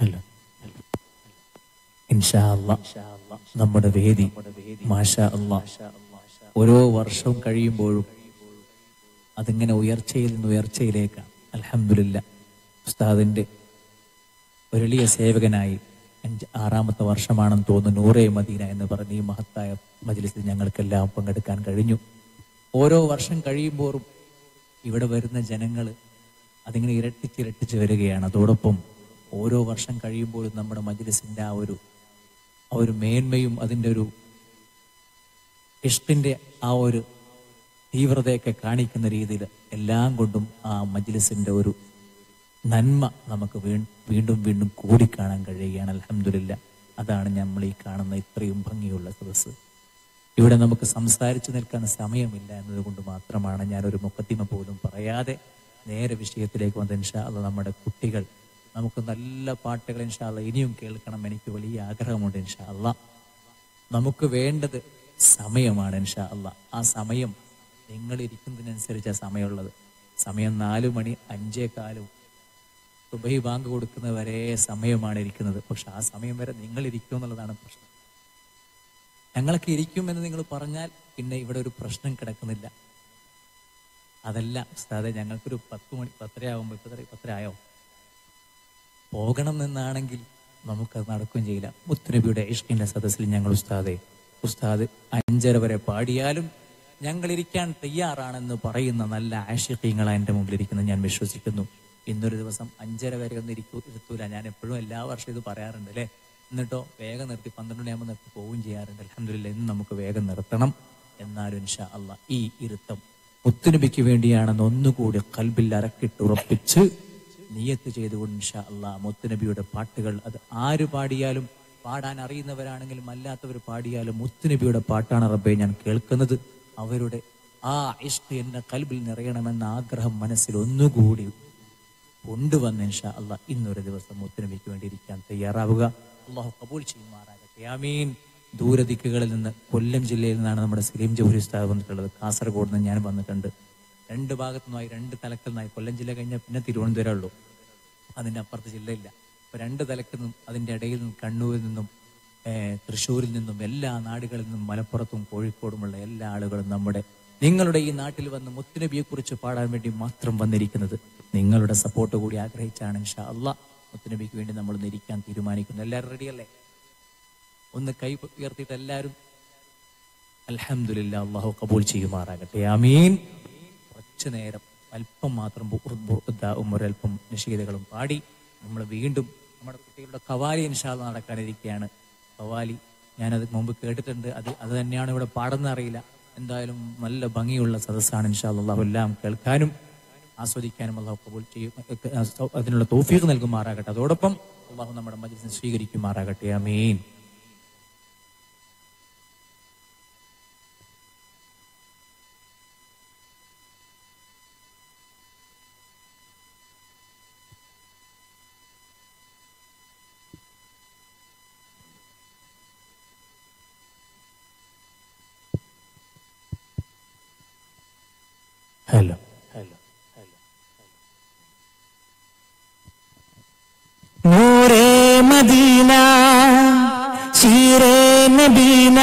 Hello ഇൻഷാ അല്ലാ നമ്മുടെ വേദി മാഷാ അല്ലാ ഓരോ വർഷവും കഴിയുമ്പോഴും അതിങ്ങനെ ഉയർച്ചയിൽ നിന്ന് ഉയർച്ചയിലേക്കാണ് അൽഹംദുലില്ല ഉസ്താദിന്റെ ഒരു എളിയ സേവകനായി അഞ്ച് ആറാമത്തെ വർഷമാണെന്ന് തോന്നുന്നു നൂറേ മദീന എന്ന് പറഞ്ഞ ഈ മഹത്തായ മജ്ലിസിൽ ഞങ്ങൾക്കെല്ലാം പങ്കെടുക്കാൻ കഴിഞ്ഞു ഓരോ വർഷം കഴിയുമ്പോഴും ഇവിടെ വരുന്ന ജനങ്ങൾ അതിങ്ങനെ ഇരട്ടിച്ചിരട്ടിച്ച് വരികയാണ് അതോടൊപ്പം ഓരോ വർഷം കഴിയുമ്പോഴും നമ്മുടെ മജ്ലിസിന്റെ ആ ഒരു ആ ഒരു മേന്മയും അതിൻ്റെ ഒരു ഇഷ്ടിന്റെ ആ ഒരു തീവ്രതയൊക്കെ കാണിക്കുന്ന രീതിയിൽ എല്ലാം കൊണ്ടും ആ മജ്ലിസിന്റെ ഒരു നന്മ നമുക്ക് വീ- വീണ്ടും വീണ്ടും കൂടിക്കാണാൻ കഴിയുകയാണ് അലഹമില്ല അതാണ് നമ്മൾ ഈ കാണുന്ന ഇത്രയും ഭംഗിയുള്ള സദസ്സ് ഇവിടെ നമുക്ക് സംസാരിച്ചു നിൽക്കാൻ സമയമില്ല എന്നതുകൊണ്ട് മാത്രമാണ് ഞാൻ ഒരു മുഖത്തിമ പോലും പറയാതെ നേരെ വിഷയത്തിലേക്ക് വന്ന ഇൻഷാ അല്ല നമ്മുടെ കുട്ടികൾ നമുക്ക് നല്ല പാട്ടുകൾ ഇൻഷാ അല്ല ഇനിയും കേൾക്കണം എനിക്ക് വലിയ ആഗ്രഹമുണ്ട് ഇൻഷാ അല്ല നമുക്ക് വേണ്ടത് സമയമാണ് ഇൻഷാ അല്ല ആ സമയം നിങ്ങൾ ഇരിക്കുന്നതിനനുസരിച്ച് ആ സമയമുള്ളത് സമയം നാലു മണി അഞ്ചേ കാലും സുബഹി ബാങ്ക് കൊടുക്കുന്ന വരെ സമയമാണ് ഇരിക്കുന്നത് പക്ഷെ ആ സമയം വരെ നിങ്ങൾ ഇരിക്കും എന്നുള്ളതാണ് പ്രശ്നം ഞങ്ങളൊക്കെ ഇരിക്കുമെന്ന് നിങ്ങൾ പറഞ്ഞാൽ പിന്നെ ഇവിടെ ഒരു പ്രശ്നം കിടക്കുന്നില്ല അതല്ല ഉസ്താദെ ഞങ്ങൾക്കൊരു പത്ത് മണി പത്തരയാകുമ്പോൾ ഇപ്പൊ എത്ര- പത്തരയായോ പോകണം എന്നാണെങ്കിൽ നമുക്കത് നടക്കുകയും ചെയ്യില്ല മുത്തുനബിയുടെ ഇഷ്കിന്റെ സദസ്സിൽ ഞങ്ങൾ ഉസ്താദെ ഉസ്താദ് അഞ്ചര വരെ പാടിയാലും ഞങ്ങൾ ഇരിക്കാൻ തയ്യാറാണെന്ന് പറയുന്ന നല്ല ആഷിഖീങ്ങളാ എൻ്റെ മുമ്പിൽ ഇരിക്കുന്നത് ഞാൻ വിശ്വസിക്കുന്നു ഇന്നൊരു ദിവസം അഞ്ചര വരെ ഒന്നും ഇരിക്കൂ ഇരുത്തൂല ഞാൻ എപ്പോഴും എല്ലാ വർഷവും ഇത് പറയാറുണ്ട് അല്ലേ എന്നിട്ടോ വേഗം നിർത്തി പന്ത്രണ്ട് മണിയാകുമ്പോൾ നിർത്തി പോവുകയും ചെയ്യാറുണ്ട് അലഹമില്ല ഇന്ന് നമുക്ക് വേഗം നിർത്തണം എന്നാലും ഇൻഷാ അല്ല ഈ ഇരുത്തം മുത്തുനബിക്ക് വേണ്ടിയാണെന്ന് ഒന്നുകൂടി കൽബിൽ അരക്കിട്ടുറപ്പിച്ച് നിയത്ത് ചെയ്തുകൊണ്ട് ഇൻഷാ അല്ലാ മുത്തുനബിയുടെ പാട്ടുകൾ അത് ആര് പാടിയാലും പാടാൻ അറിയുന്നവരാണെങ്കിലും അല്ലാത്തവർ പാടിയാലും മുത്തുനബിയുടെ പാട്ടാണ് റബ്ബെ ഞാൻ കേൾക്കുന്നത് അവരുടെ ആ ഇഷ്ട എന്റെ കൽബിൽ നിറയണമെന്ന ആഗ്രഹം മനസ്സിൽ ഒന്നുകൂടി കൊണ്ടുവന്ന് ഇൻഷാ അല്ലാ ഇന്നൊരു ദിവസം മുത്തുനബിക്ക് വേണ്ടി ഇരിക്കാൻ തയ്യാറാവുക അള്ളാഹു കബൂൽ ചെയ്യുമാറാകട്ടെ ആമീൻ ദൂരദിക്കുകളിൽ നിന്ന് കൊല്ലം ജില്ലയിൽ നിന്നാണ് നമ്മുടെ സലീം ജൗഹരി ഉസ്താദ് വന്നിട്ടുള്ളത് കാസർഗോഡ് നിന്ന് ഞാൻ വന്നിട്ടുണ്ട് രണ്ട് ഭാഗത്തു നിന്നായി രണ്ട് തലക്കിൽ നിന്നായി കൊല്ലം ജില്ല കഴിഞ്ഞാൽ പിന്നെ തിരുവനന്തപുരം ഉള്ളൂ അതിന്റെ അപ്പുറത്ത് ജില്ലയില്ല അപ്പൊ രണ്ട് തലക്കിൽ നിന്നും അതിന്റെ ഇടയിൽ നിന്നും കണ്ണൂരിൽ നിന്നും ഏർ, തൃശ്ശൂരിൽ നിന്നും എല്ലാ നാടുകളിൽ നിന്നും മലപ്പുറത്തും കോഴിക്കോടുമുള്ള എല്ലാ ആളുകളും നമ്മുടെ നിങ്ങളുടെ ഈ നാട്ടിൽ വന്ന് മുത്തുനബിയെ കുറിച്ച് പാടാൻ വേണ്ടി മാത്രം വന്നിരിക്കുന്നത് നിങ്ങളുടെ സപ്പോർട്ട് കൂടി ആഗ്രഹിച്ചാണ് ഇൻഷാ അള്ളാ മുത്തുനബിക്ക് വേണ്ടി നമ്മൾ ഒന്ന് ഇരിക്കാൻ തീരുമാനിക്കുന്നു എല്ലാവരും റെഡിയല്ലേ ഒന്ന് കൈ ഉയർത്തിയിട്ട് എല്ലാവരും അൽഹംദുലില്ലാ അള്ളാഹു കബൂൽ ചെയ്യുമാറാകട്ടെ ആമീൻ കുറച്ചു നേരം അല്പം മാത്രം ബു- ബു- ദാവും ഒരല്പം നിഷേധകളും പാടി നമ്മൾ വീണ്ടും നമ്മുടെ കുട്ടികളുടെ കവാലി ഇൻഷാല്ല നടക്കാനിരിക്കുകയാണ് കവാലി ഞാനത് മുമ്പ് കേട്ടിട്ടുണ്ട് അത് അത് തന്നെയാണ് ഇവിടെ പാടുന്ന അറിയില്ല എന്തായാലും നല്ല ഭംഗിയുള്ള സദസ്സാണ് ഇൻഷാല്ല അള്ളാഹു എല്ലാം കേൾക്കാനും ആസ്വദിക്കാനും അള്ളാഹു കബൂൽ ചെയ്യും അതിനുള്ള തോഫീക്ക് നൽകുമാറാകട്ടെ അതോടൊപ്പം അള്ളാഹു നമ്മുടെ മജ്ലിസിനെ സ്വീകരിക്കുമാറാകട്ടെ അമീൻ ഹലോ ഹലോ നൂറേ മദീന ശീരേ നബീന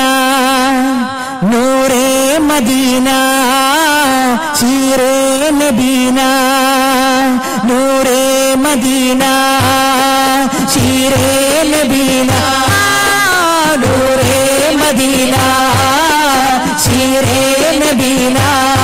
നൂറേ മദീന ശീരേ നബീന നൂറേ മദീന ശീരേ നബീന നൂറേ മദീന ശീരേ നബീന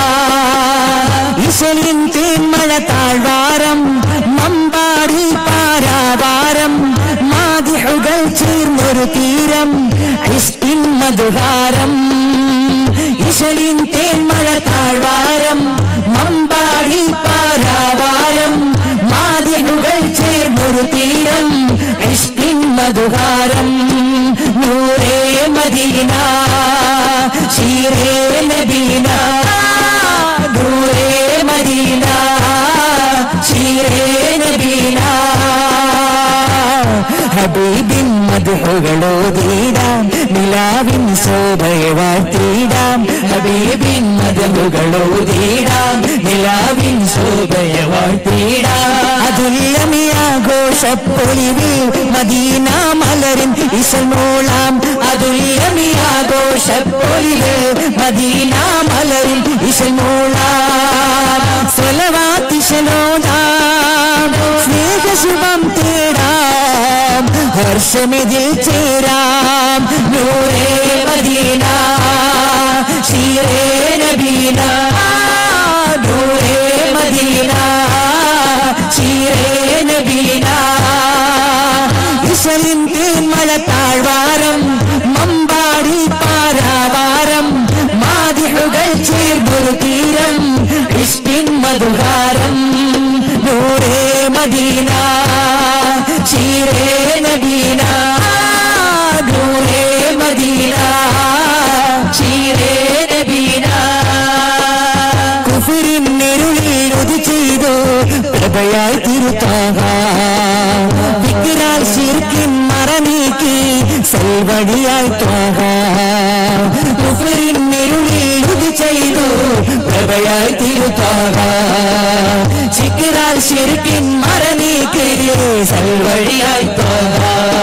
ഇശലിൻ തേന്മഴ താഴ്വാരം മമ്പാടി പാരാവാരം മാതിഹുകൾ ചേർന്നൊരു തീരം ഇഷ്ടിൻ മധുഹാരം ഇശലിൻ തേന്മഴ താഴ്വാരം മമ്പാടി പാരാവാരം മാതിഹുകൾ ചേർന്നൊരു തീരം ഇഷ്ടിൻ മധുഹാരം നൂറേ മദീന ശീരേ നബീന നൂറേ മദീന ശീരേ നബീന ഹബീബിൻ മദ മധുഹുകളോതിടാം നിലാവിൻ ശോഭയെ വാഴ്ത്തിടാം ഹബീബിൻ മധുഹുകളോതിടാം നിലാവിൻ ശോഭയെ വാഴ്ത്തിടാം അതുല്യമിയാഘോഷപ്പൊലിവിൽ മദീന മലരിൻ ഇസമോളാം അതുല്യമിയാഘോഷപ്പൊലിവിൽ മദീന മലരിൻ ഇസമോളാം സ്വലവാത്തിശലോദാം സ്നേഹശുഭം തേടാം ഹർഷമിതിൽ ചേരാം നൂറേ മദീന ശീരേ നബീന നൂറേ മദീന ശീരേ നബീന ഇശലിൻ തേന്മഴ താഴ്വാരം മമ്പാടി പാരാവാരം മാതിഹുകൾ ചേർന്നൊരു തീരം ഇഷ്ടിൻ മധുഹാരം നൂറേ മദീന ശീരേ നബീന നൂറേ മദീന ശീരേ നബീന കുഫിരിൻ നെരുളിൽ ഒതു ചെയ്തു പ്രഭയായി തിരുത്താക വിക്കിരാൽ ശിർക്കിൻ മറനീക്കി സൽവടിയായി ത്വാക കുഫിരിൻ നെരുളിൽ ഒതു ചെയ്തു പ്രഭയായി തിരുത്താക ശിക്കിരാൽ ശിർക്കിൻ മറനീക്കി സൽവടിയായി ത്വാക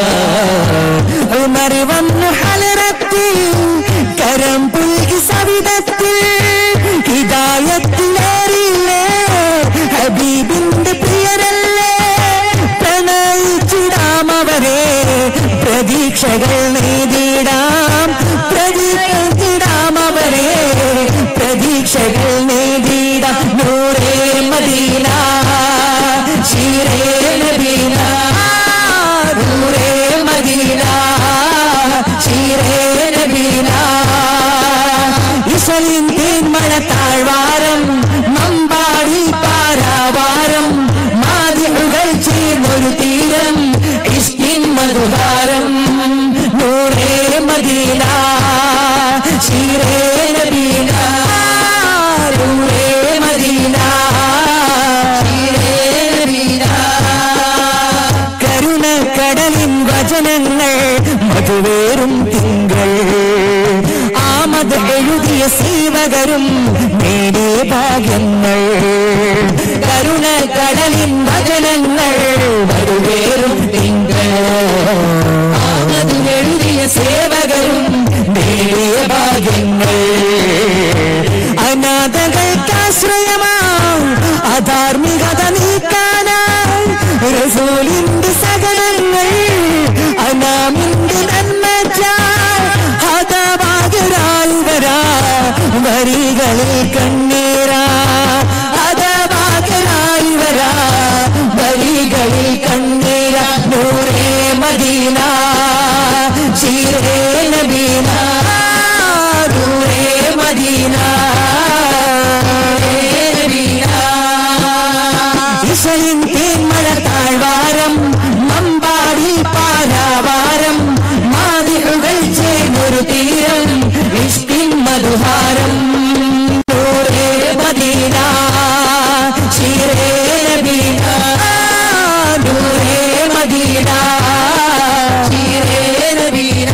ഉമർ വന്നു ഹലറത്തിൽ കരം പുൽകി സവിധത്തിൽ ഹിദായത്തിലേറില്ലേ ഹബീബിന്റെ പ്രിയരല്ലേ പ്രണയിച്ചിടാം അവരെ പ്രതീക്ഷകൾ നേടിടാം പ്രതീക്ഷിച്ചിടാം അവരെ പ്രതീക്ഷകൾ നേടിടാം നൂറേ മദീന ശീരേ നബീന നൂറേ മദീന ശീരേ നബീന ഇശലിൻ തേന്മഴ താഴ്വാരം മമ്പാടി പാരാവാരം മാതിഹുകൾ ചേർന്നൊരു തീരം ഇഷ്കിൻ മധുഹാരം നൂറേ മദീന ശീരേ നബീന നൂറേ മദീന ശീരേ നബീന കരുണക്കടലിൻ വചനങ്ങൾ മധുവേറും തിങ്കൾ ആമത് എഴുതിയ സേവകരും നേടിയ ഭാഗ്യങ്ങൾ കരുണക്കടലിൻ വചനങ്ങൾ മധുവേറും തിങ്കൾ ആമത് എഴുതിയ സേവകരും നേടിയ ഭാഗ്യങ്ങൾ അനാഥകൾക്കാശ്രയമാം അധാർമികത നീക്കാനായി റസൂലിന്റെ സകലങ്ങൾ അനാമിന്റെ നന്മച്ചാൽ ഹതഭാഗരായി വരാ വരികളിൽ കണ്ണീരാ ഹതഭാഗരായി വരാ വരികളിൽ കണ്ണീരാ നൂറേ മദീന ശീരേ നബീന നൂറേ മദീന ഇശലിൻ തേന്മഴ താഴ്വാരം മമ്പാടി പാരാവാരം മാതിഹുകൾ ചേർന്നൊരു തീരം ഇഷ്ടിൻ മധുഹാരം നൂറേ മദീന ശീരേ നബീന നൂറേ മദീന ശീരേ നബീന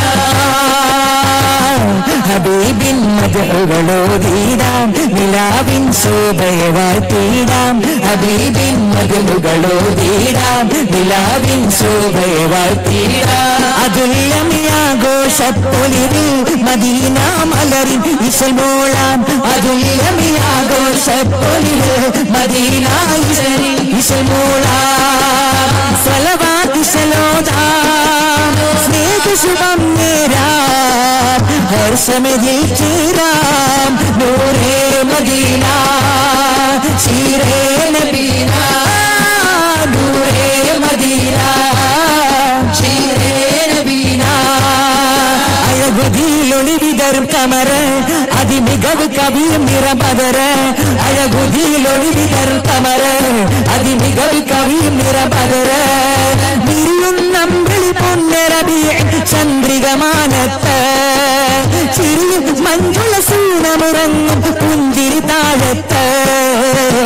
ഹബീബിൻ മധുകളോതിടാം നിലാവിൻ ശോഭയെ വാഴ്ത്തിടാം ഹബീബിൻ മധുകളോതിടാം നിലാവിൻ ശോഭയെ വാഴ്ത്തിടാം അതുല്യമിയാഘോഷപ്പൊലിവിൽ മദീന മലരിൻ ഇശമോളാം അതുല്യമിയാഘോഷപ്പൊലിവിൽ മദീന ഇശരി ഇശമോളാം സ്വലവാതിശലോദാം സ്നേഹശുഭം നേരാം ഹർഷമിതിൽ ചേരാം നൂറേ മദീന ശീരേ നബീന നൂറേ മദീന ശീരേ നബീന അഴകുതിയിലൊളി വിതറും കമറ് അതിമികവ് കവിയും നിറപതറ് അഴകുതിയിലൊളി വിതറും കമറ് അതിമികവ് കവിയും നിറപതറ് വിരിയുന്നമ്പിളി പൊന്നരബി ചന്ദ്രികമാനത്ത് ചിരിയും മഞ്ജുള സൂനമുറങ്ങും പുഞ്ചിരി താഴത്ത്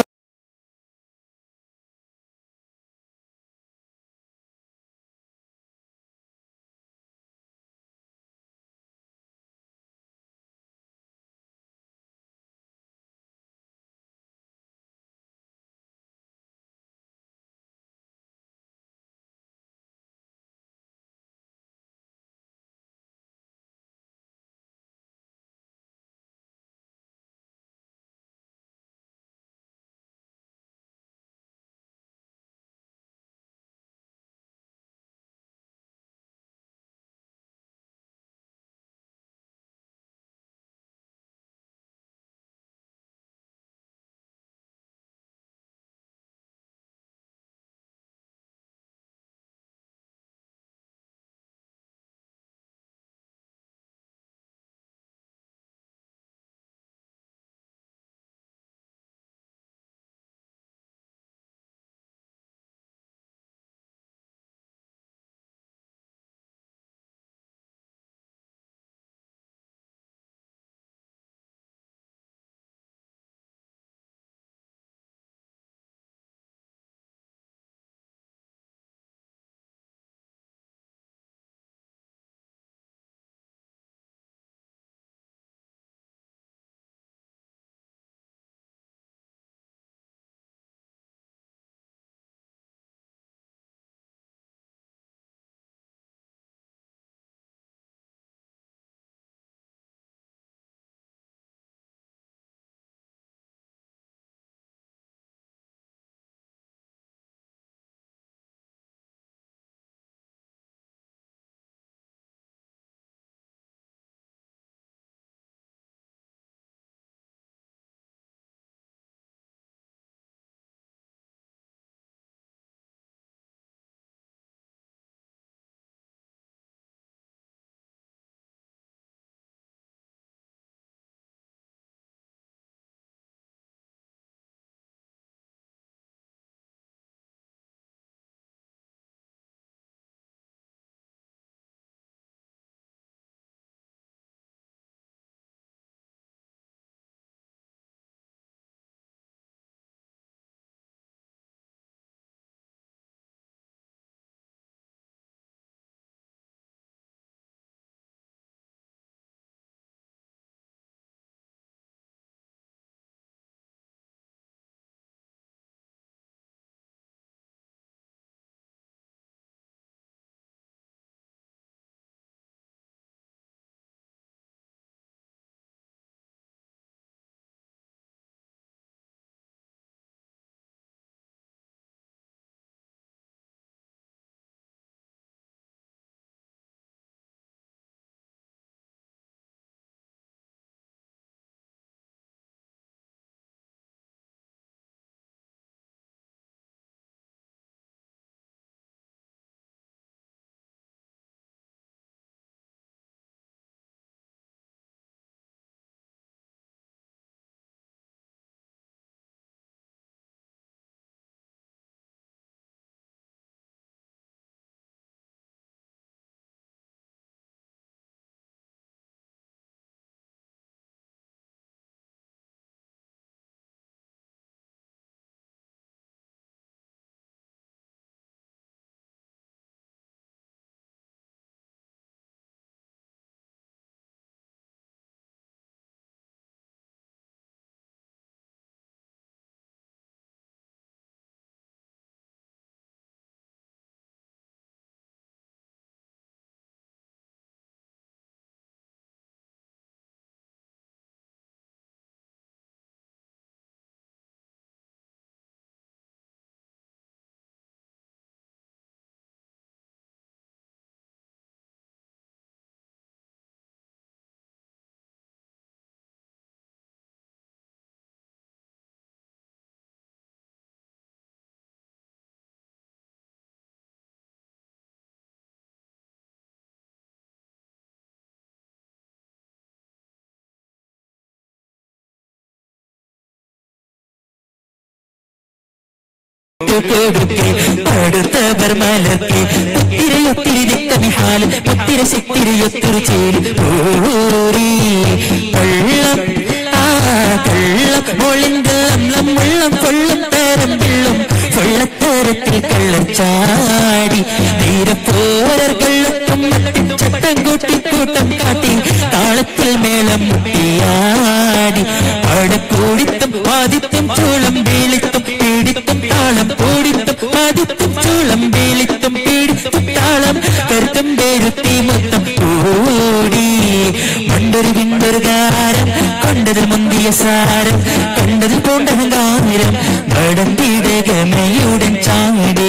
കൊടുക്കെ അടുത്തവർ മലർക്കെ ഒത്തിരിയൊത്തിരി രക്തമിഹാല് ഒത്തിരി ശക്തിരിയൊത്തിരി ചേരി ഓരി വെള്ളം ആ കള്ളം ഒളിന്തം വെള്ളം കൊള്ളും തരം വെള്ളം വെള്ളത്തരത്തിൽ കള്ളച്ചാടി ധീരപ്പോരർ കള്ളത്തും ചട്ടം കൂട്ടി കൂട്ടം കാട്ടി താളത്തിൽ മേളം മുട്ടിയാടി പടക്കൂടിത്തും ആദിത്യം ചൂളം വീളിത്തും പീഡിത്തും താളം കൂടിത്തും ആദിത്യം ചൂളം വീളിത്തും പീഡിത്തും താളം കരുത്തും പേരുത്തി മൊത്തം കൂടി മണ്ടൊരു വിണ്ടൊരു ഗാരം കൊണ്ടതിൽ മുന്തിയ സാരം കണ്ടതിൽ പൂണ്ടഹങ്കാരം നടന്തിടകമയുടൻ ചാടി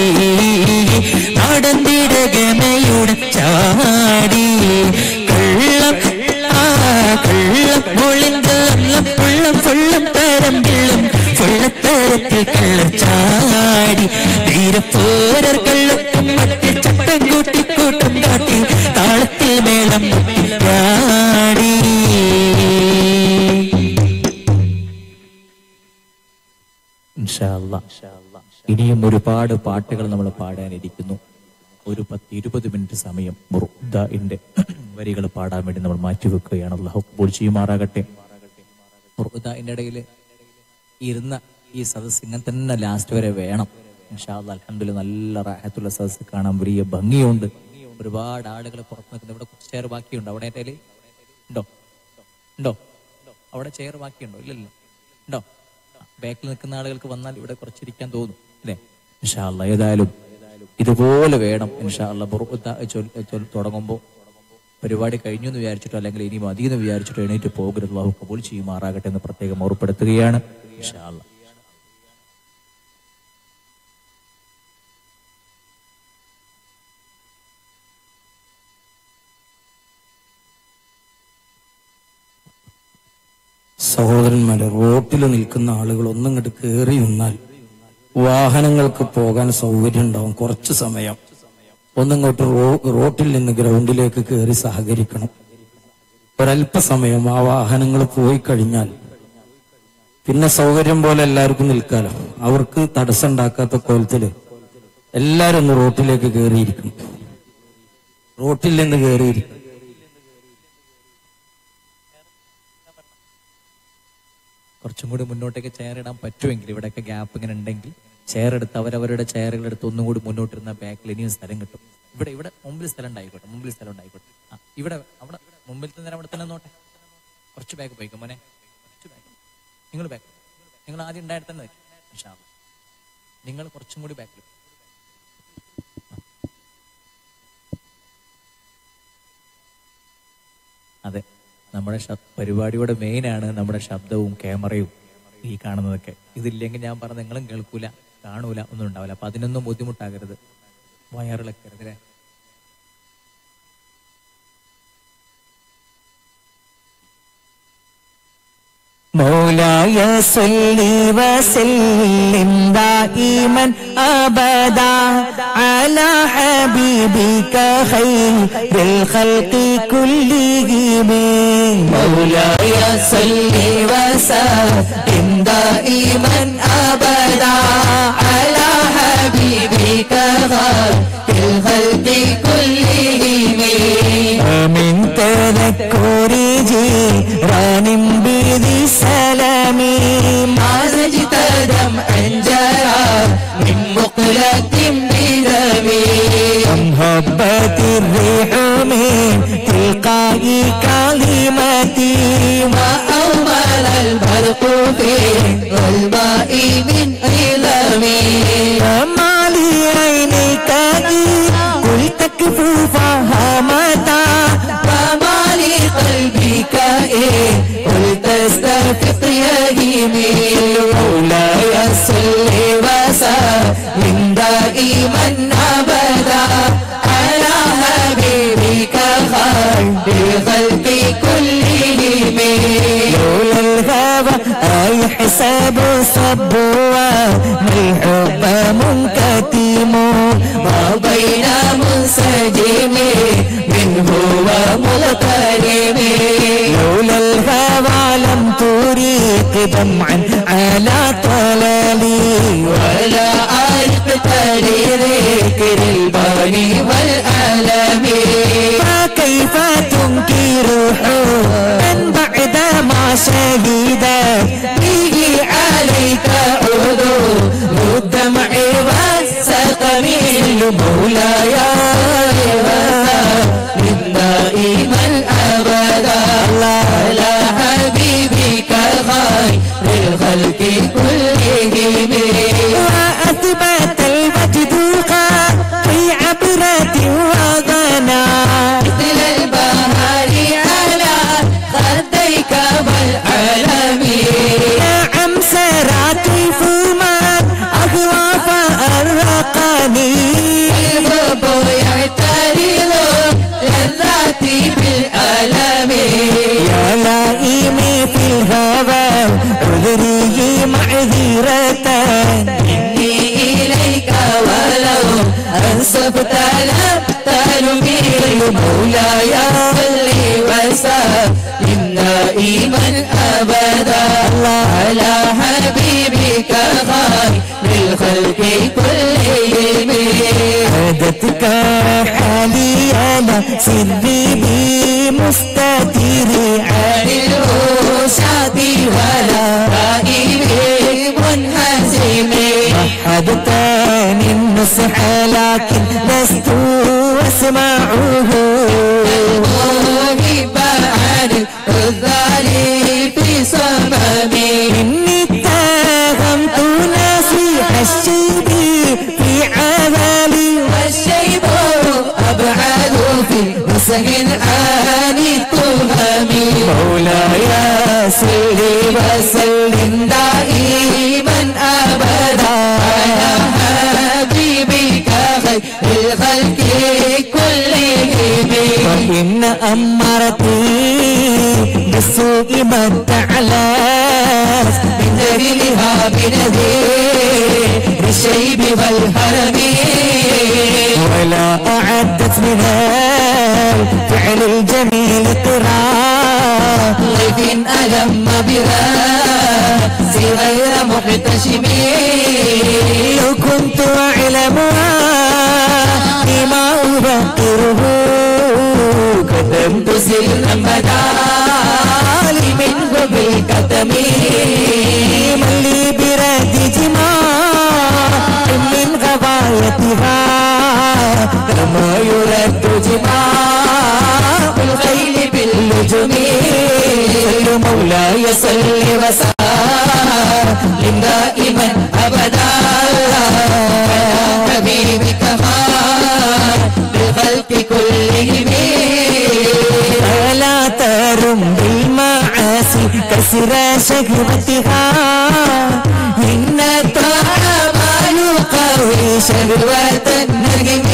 നടന്തിടകമയുടൻ ചാടി കള്ളം ആ കള്ളം ഒളിന്തള്ളം പുള്ളം പുള്ളം തരം വെള്ളം പുള്ളത്തരത്തിൽ കള്ളം ചാടി തീരപ്പോരർ കള്ളത്തും മറ്റേ ചട്ടം കൂട്ടി കൂട്ടം കാട്ടി താളത്തിൽ മേളം ചാടി ഇൻഷാ അല്ലാ. ഇനിയും ഒരുപാട് പാട്ടുകൾ നമ്മൾ പാടാനിരിക്കുന്നു ഒരു പത്ത് ഇരുപത് മിനിറ്റ് സമയം മുറുദ്ദാഇന്റെ വരികൾ പാടാൻ വേണ്ടി നമ്മൾ മാറ്റിവെക്കുകയാണ് അള്ളാഹു കബൂൽ ചെയ്യുമാറാകട്ടെ മുറുദ്ദാഇന്റെ ഇടയിൽ ഇരുന്ന ഈ സദസ് ഇങ്ങനെ തന്നെ ലാസ്റ്റ് വരെ വേണം ഇൻഷാ അല്ലാ അൽഹംദുലില്ലാ നല്ല റാഹത്തുള്ള സദസ് കാണാൻ വലിയ ഭംഗിയുണ്ട് ഒരുപാട് ആളുകൾ പുറത്ത് നിൽക്കുന്നത് ഇവിടെ കുറച്ച് ചെയർ ബാക്കിയുണ്ടോ അവിടെ എൻ്റെ കയ്യില്? ഉണ്ടോ ഉണ്ടോ അവിടെ ചെയർ ബാക്കിയുണ്ടോ ഇല്ലല്ലോ ഉണ്ടോ ബാക്കിൽ നിൽക്കുന്ന ആളുകൾക്ക് വന്നാൽ ഇവിടെ കുറച്ചിരിക്കാൻ തോന്നും അല്ലേ ഇൻഷാല്ല ഏതായാലും ഇതുപോലെ വേണം ഇൻഷാല്ല തുടങ്ങുമ്പോൾ പരിപാടി കഴിഞ്ഞു എന്ന് വിചാരിച്ചിട്ടോ അല്ലെങ്കിൽ ഇനി മതി എന്ന് വിചാരിച്ചിട്ടോ എണീറ്റ് പോകരുത് അള്ളാഹു കബൂൽ ചെയ്യുമാറാകട്ടെ എന്ന് പ്രത്യേകം ഓർപ്പെടുത്തുകയാണ് ഇൻഷാല്ല സഹോദരന്മാരെ റോട്ടിൽ നിൽക്കുന്ന ആളുകൾ ഒന്നും ഇങ്ങോട്ട് കയറി നിന്നാൽ വാഹനങ്ങൾക്ക് പോകാൻ സൗകര്യം ഉണ്ടാവും കുറച്ച് സമയം ഒന്നിങ്ങോട്ട് റോ റോട്ടിൽ നിന്ന് ഗ്രൗണ്ടിലേക്ക് കയറി സഹകരിക്കണം ഒരല്പസമയം ആ വാഹനങ്ങൾ പോയി കഴിഞ്ഞാൽ പിന്നെ സൗകര്യം പോലെ എല്ലാവർക്കും നിൽക്കാലോ അവർക്ക് തടസ്സം ഉണ്ടാക്കാത്ത കോലത്തില് എല്ലാരും ഒന്ന് റോട്ടിലേക്ക് കയറിയിരിക്കും റോട്ടിൽ നിന്ന് കയറിയിരിക്കും കുറച്ചും കൂടി മുന്നോട്ടേക്ക് ചെയർ ഇടാൻ പറ്റുമെങ്കിൽ ഇവിടെയൊക്കെ ഗ്യാപ്പ് ഇങ്ങനെ ഉണ്ടെങ്കിൽ ചെയർ എടുത്ത് അവരവരുടെ ചെയറുകൾ എടുത്ത് ഒന്നും കൂടി മുന്നോട്ടിരുന്ന ബാക്കിൽ ഇനിയും സ്ഥലം കിട്ടും ഇവിടെ ഇവിടെ മുമ്പിൽ സ്ഥലം ഉണ്ടായിക്കോട്ടെ മുമ്പിൽ സ്ഥലം ഉണ്ടായിക്കോട്ടെ ആ ഇവിടെ അവിടെ മുമ്പിലത്തെ നേരം അവിടെ തന്നെ നോട്ടെ കുറച്ച് ബാക്ക് പോയിക്കും മോനെ കുറച്ച് ബാക്ക് നിങ്ങൾ ബാക്ക് നിങ്ങൾ ആദ്യം ഉണ്ടായിട്ട് തന്നെ നിൽക്കും ഇൻഷാ അല്ലാ. നിങ്ങൾ കുറച്ചും കൂടി ബാക്കിൽ അതെ നമ്മുടെ ശ- പരിപാടിയുടെ മെയിൻ ആണ് നമ്മുടെ ശബ്ദവും ക്യാമറയും ഈ കാണുന്നതൊക്കെ ഇതില്ലെങ്കിൽ ഞാൻ പറഞ്ഞ നിങ്ങളും കേൾക്കൂല കാണൂല ഒന്നും ഉണ്ടാവില്ല അപ്പൊ അതിനൊന്നും ബുദ്ധിമുട്ടാകരുത് വയറിളക്കരുത് അല്ലേ مولاي صل وسلم دائما ابدا على حبيبك خير الخلق كلهم مولاي صل وسلم دائما ابدا على حبيبك خير الخلق كلهم ومن تذكر جيران بذي سلام ما زجت دمعا جرى من مقلة بدمي كم هبت الريح من تلقاء كلمتي ما أول البرق في الماء من عظمي فما لي عينيك إذ قلت كفوفها متى فما لي قلبك إيه قلت استفق يهيمي مولاي صل وسلم دائما أبدا على حبيبك خير الخلق كلهم لولا الهوى أي حساب صبوا الحب منكتم ما بين منسجم منه ومغترم لولا الهوى لم تريق دمعا على طلالي ولا أرق واعتري ذكر الباري والعالمين فكيف تنكر حبا بعد ما شهدت به عليك عذور الدمع والسقم مولاي من دائما ابدا على حبيبك خير الخلق كلهم وأثبت المجد في عبرة وغنى مثل البهار على خديك والعالمين نعم سرى كيف ما أغوى فأرقني الحب يعترض لذاتي بالألم يا لائمي في الهوى عذري معذرة إني إليك ولو أنصفت لم تلمي مولاي صل وسلم دائما أبدا على حبيبك خير الخلق كلهم عادتك حالي أنا سري بي مستدير عن الوسعة ولا رائب منهزم حدثني النصح لكن لست أسمعه المغيب عن الظالم في صممي إني اتهمت نصيح الشيب في عذابي والشيب أبعد في نسج عن التهم مولاي صل وسلم دائما أبدا على حبيبك خير الخلق كلهم فإن أمرتي بالسوء من تعلاس من دليلها بنذير الشيب والهرم ولا أعدت من الفعل الجميل قراء ضيف ألم بها غير محتشم لو كنت أعلمها بما أذكره كتمت سرا بدالي منه بالكتم من لي برد جماع من غوايتها كما يرد جماع الخيل باللجم صل مولاي صل وسلم دائما ابدا على حبيبك خير بالخلق كلهم فلا ترم بالمعاصي كسر شهوتها إن الطعام يقوي شهوة النجم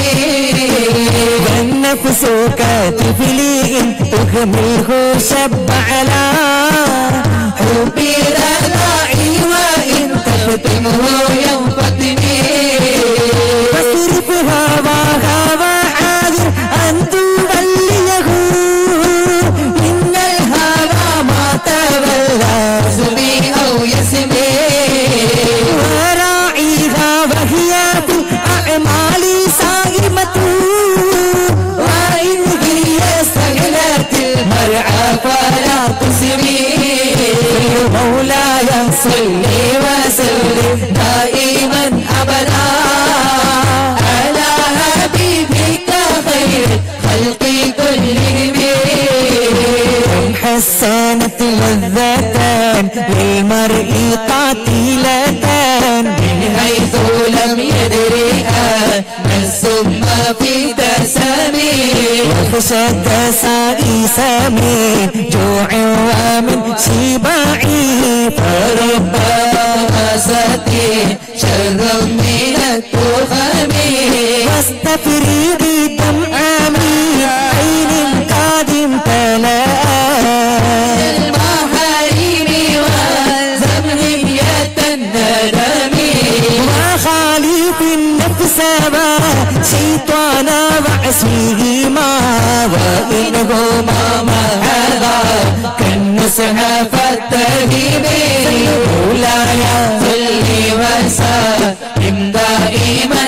والنفس كطفل إن تهمله شب على حبي رضاعي وإن تفتنه ينفتني فاصرف هواها وعاذر أن توليه إن الهوى ما تولى سمي أو يسمي وراعيها وهي في الأعمال صائمة وإن هي استغلت المرعى فلا تسمي مولاي صل وسلم دائما أبدا على حبيبك خير خلق كلهم حسنت لذتان للمرء قاتلتان من حيث لم يدرئها ما السم في تسامي وخشد سائس من جوع ومن شباع فرب ربما شر من التخم واستفريد الدمع من عين قادم تلا المحارم والزمهية الندم وخالف النفس شيطان وعصيهما وإنهما معاذا كالنصح فاتهم مولاي صل وسلم دائما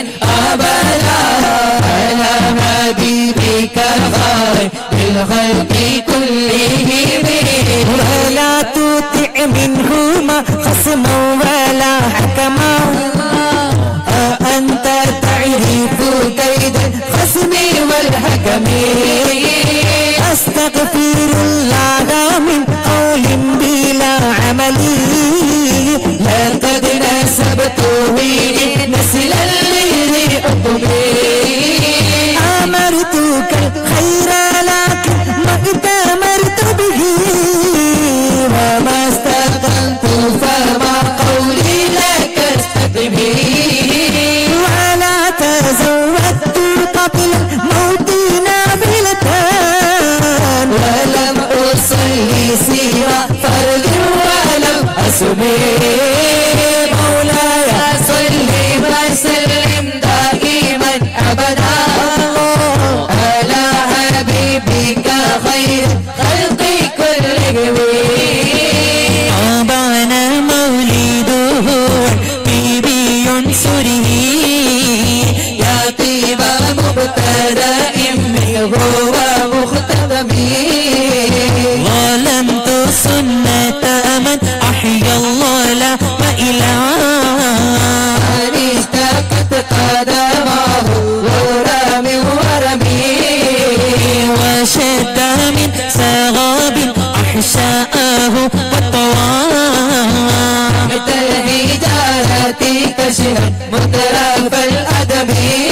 حكمي أستغفر الله من قول بلا عمل لقد نسبت به نسلا لذي حكمي أمرتك الخير لكن ما اتمرت به وما استقمت فما قولي لك استقمي ولا تزودت قبل الموت نافلة ولم أصلي سوى فرد ولم أسمي مولاي صل وسلم دائما أبدا على حبيبك خير خلق كلهم أبان مولده بيبي ينصره يا طيب مبتدأ منه ومختتمي ظلمت سنة من أحيا الله لا إله أن اشتكت قدمه ورم ورمي وشد من سغاب أحشاءه والطوام مثل الحجارة كشفا مترف الأدب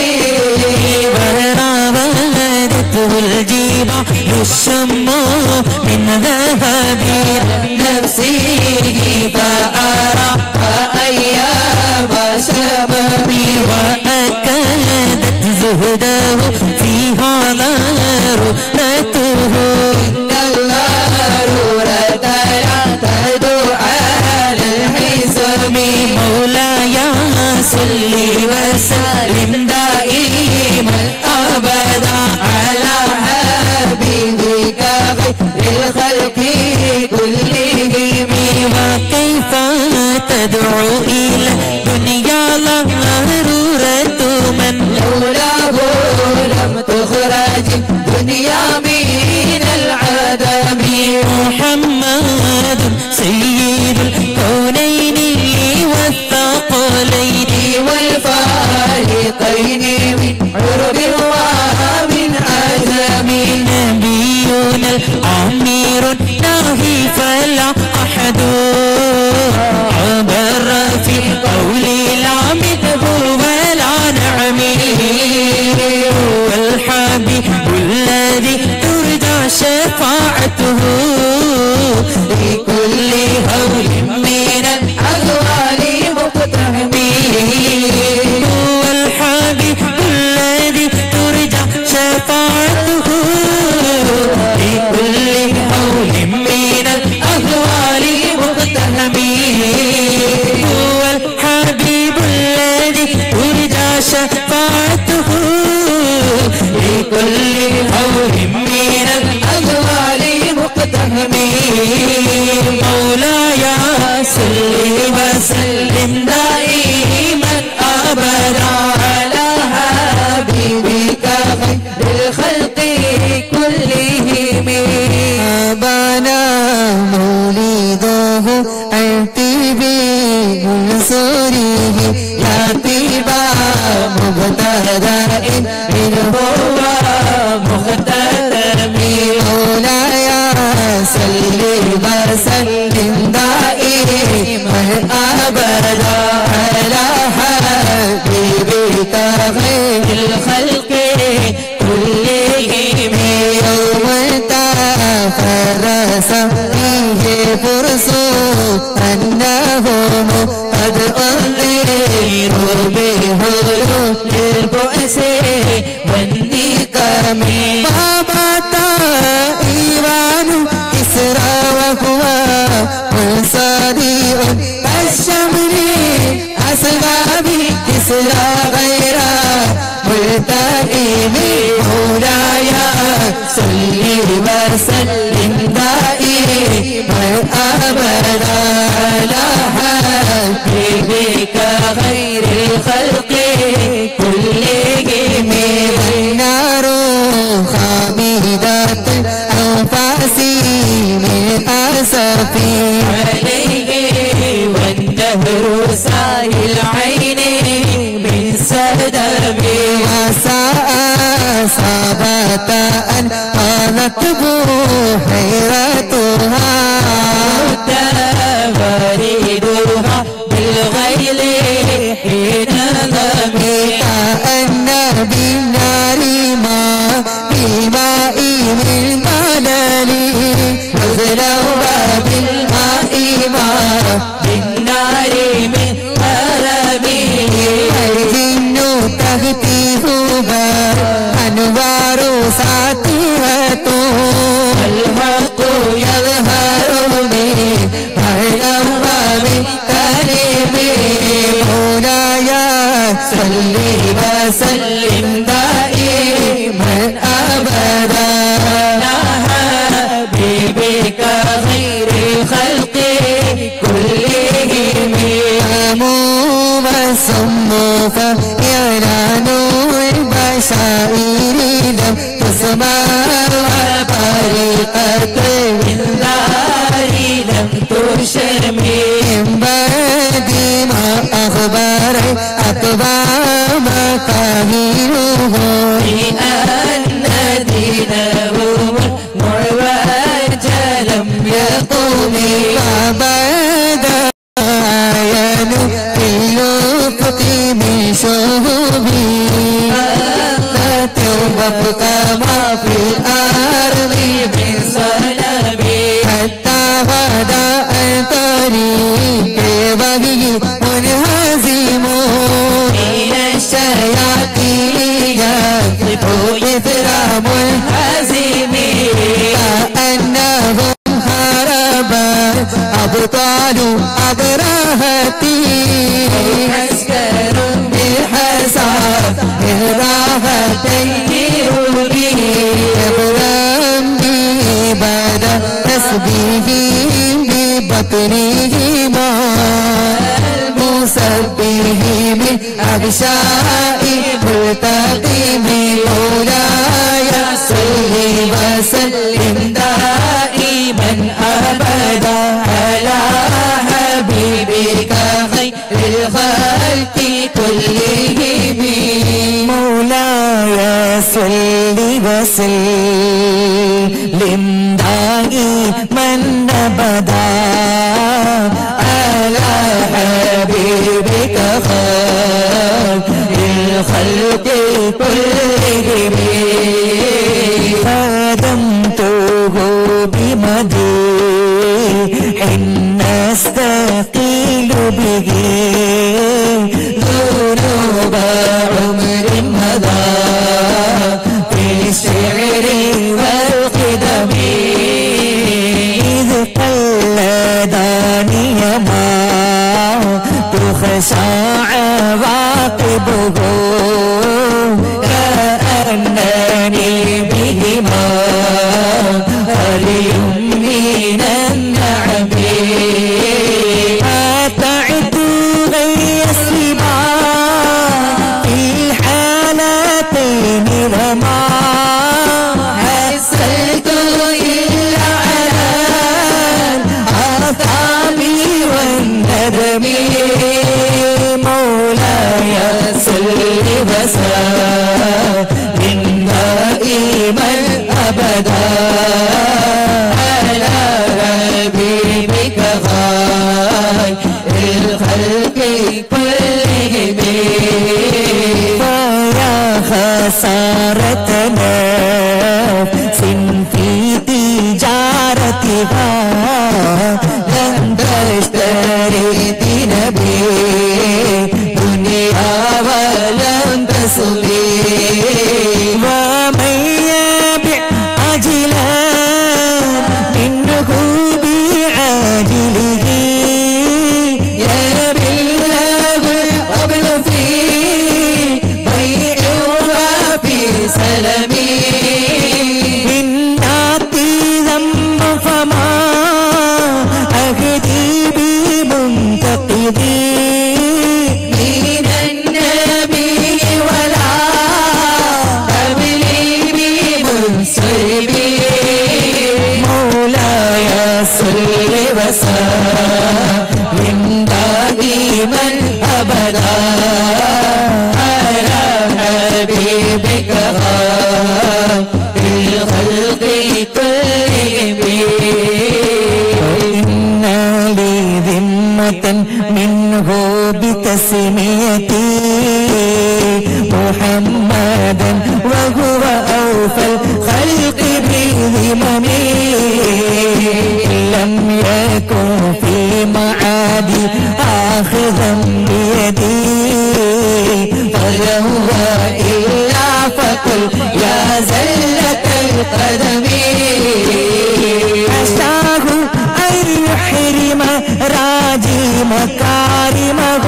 وراودته الجبال الشم من ذهب نفسي فأرى أيام شبابي وأكدت زهده فيها ضرورته إن الضرورة لا تدعو على الحزم مولاي صل وسلم دائما أبدا على حبيبك خير الخلق كلهم وكيف تدعو إلى دنيا ضرورة من لولاه لم تخرج الدنيا من العدم محمد سيد الكونين والثقلين والفارقين من عرب ومن عجم نبينا الأمير الناهي فلا أحد عبر في قول العمد ولا نعمه والحبيب الذي ترجى شفاعته لكل هول من الأهوال مقتحمي هو الحبيب الذي ترجى شفاعته لكل هول من الأهوال مقتحمي هو الحبيب الذي ترجى شفاعته لكل هول من الأهوال مقتحمي مولاي صل وسلم دائما أبدا على حبيبك خير الخلق كلهم أبانا مولده أنتي بمنصوره يا طيبا مبتدأ منه ومختتم مولاي صل وسلم دائما أبدا على حبيبك خير الخلق كلهم يوم تفرس فيه فرس أنهم قد أنذروا بهدوء للبؤس والنقم بابا إيمان إسرى وهو منصديق الشمل أسباب إسرى غير ملتئم مولاي صل وسلم دائما ابدا على حبيبك خير الخلق كلهم النار خامدة أنفاس من أسفي عليه والنهر ساهي العين من سدمي وساء أصابت تبو حيرتها تفريدها بالغيل حين ظبي كأن بالنار ما بالماء من ملل نزلا وبالماء ما بالنار من طلبي الجن تهتيهها أنوار ساتهة الحق يظهر من الأمام كريم مولاي صل وسلم دائما أبدا حبيبك خير الخلق كلهم قاموا وصموا فيعلنوا البشائر لم تسمع وطريقة بالنار لم تشمي من بعد ما أخبر أقوام كاهنه بأن دينهم معوج لم يقوم وبعد آيان في الأفق من شهوبه وابقى ما في الأرض من صلبي حتى غدا الطريق وهي منهزم من الشياطين يقف إثر الهزم كأنهم هربا أبطال أبرهتي عسكر بالحساب إراهتين يبرم به بعد تسبيحهم ببطنهما المسبه من أغشاء ملتقم مولاي صل وسلم دائما أبدا على حبيبك خير الخلق كلهم مولاي صل وسلم دائما ابدا على حبيبك خير الخلق كلهم خدمته بمديح نستقيل به ذنوب عمر مضى في الشعر والقدم إذ قلداني ما تخشى عواقبه كأنني بهما هري من النعم أتعد غير السباع في الحالتين وما حسيت إلا على الآثام والندم مولاي صل وسلم دائما أبدا على حبيبك غاية الخلق كلهم فيا خسارة نفس في تجارتها لم تشتري بنبي دنيا ولم تسلي ومن يبع عجلا منه بعاجله يبلغ القبل في بيع وفي سلم إن أعطي ذنب فما أهدي بمنتقدي من النبي ولا قبلي بمنصبي مولاي صل وسلم دائما أبدا على حبيبك خير الخلق قدمي عساه أن يحرم راجي مكارمه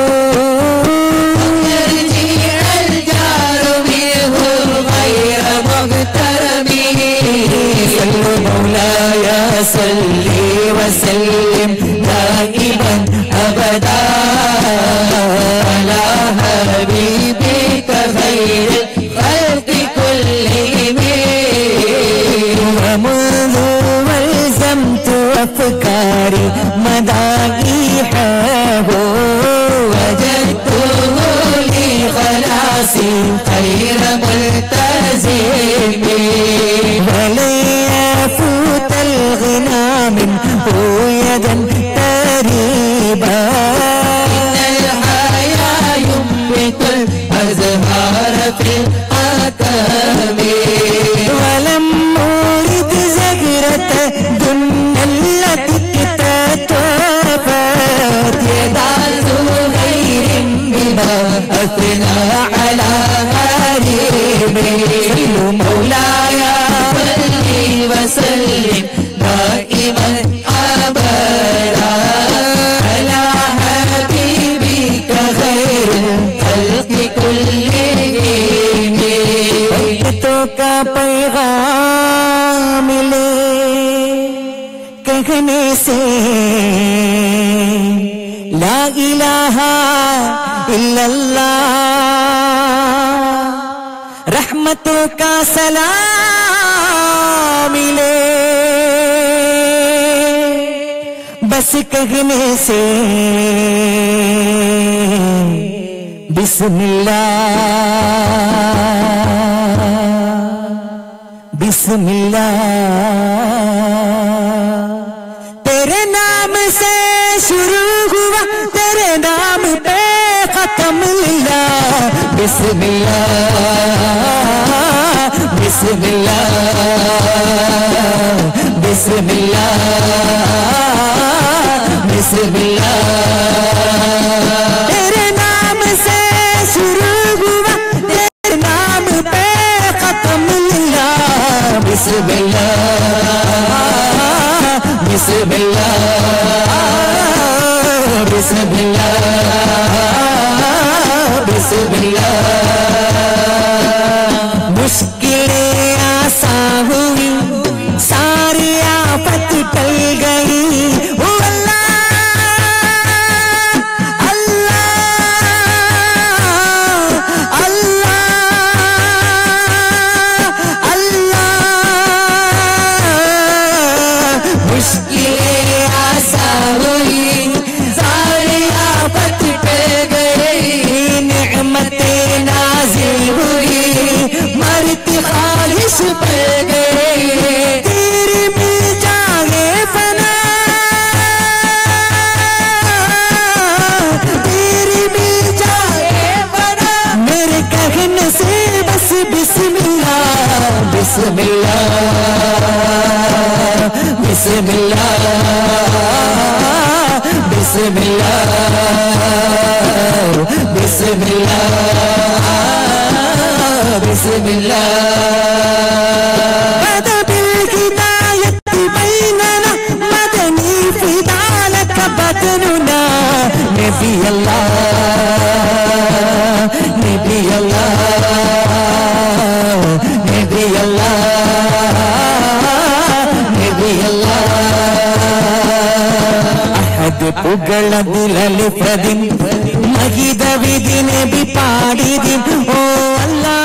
يرجع الجار منه غير مغترم صل مولاي صل وسلم دائما أبدا على حبيبك خير الخلق كلهم ومنذ والزمت أفكاري مدائحه وجدته لي خلاصي خير ملتزم ولن يفوت الغنى منه يدا تريبا الحياة ينبت الأزهار في الحكم ولم أرد زهرة دن التي اكتتفت يدا زهير بما أثنى على هارمي مولاي صل وسلم دائما أبدا على حبيبك خير الخلق كلهم तो का पैगाम ले कहने से ला इलाहा इल्लल्लाह रहमतों का सलाम ले बस कहने से बिस्मिल्लाह बिस्मिल्लाह तेरे नाम से शुरू हुआ तेरे नाम पे खत्म लिया बिस्मिल्लाह बिस्मिल्लाह बिस्मिल्लाह बिस्मिल्लाह तेरे नाम से शुरू हुआ तेरे नाम पे खत्म लिया बिस्मिल्लाह बिस्मिल्लाह बिस्मिल्लाह बिस्मिल्लाह मुश्किलें आसान हुई सारी आफत टल गई ओ अल्लाह अल्लाह अल्लाह अल्लाह मुश्किलें आसान हुई सारी आफत टल गई नेमतें नाजिल हुई मरती ख्वाहिश पड़ गई तेरी मिल जाए फना तेरी मिल जाए फना मेरे कहने से बस बिस्मिल्लाह बिस्मिल्लाह बिस्मिल्लाह बिस्मिल्लाह बिस्मिल्लाह बिस्मिल्लाह بدا بالهداية بيننا مدني فدالك بدننا نبي الله نبي الله نبي الله نبي الله അഹദ് പുകളതിലലിഫതിൻ മഹിത വിധിനെ ബി പാടിതിൻ ഓ അല്ലാ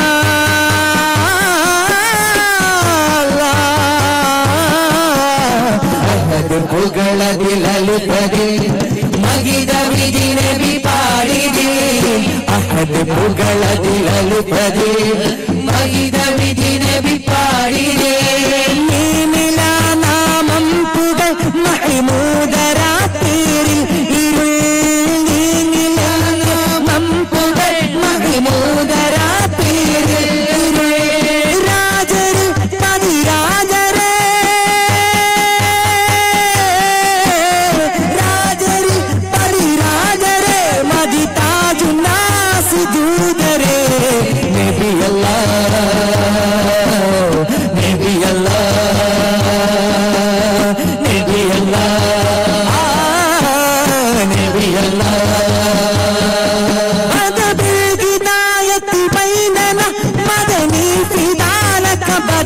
അഹദ് പുകളതിലലിഫതിൻ മഹിത വിധിനെ ബി പാടിതിൻ അഹദ് പുകളതിലലിഫതിൻ മഹിത വിധിനെ ബി പാടിതിൻ നീനിലാ നാമം പുകൾ മഹിമൂദരാത്തീരിൽ ഇരുൾ നീനിലാ നാമം പുകൾ മഹിമൂദരാത്തീരിൽ ഇരുൾ രാജര് പതിരാജരേ രാജര് പതിരാജരേ മതി താജുനാസ് ദൂതരേ നബി അല്ലാ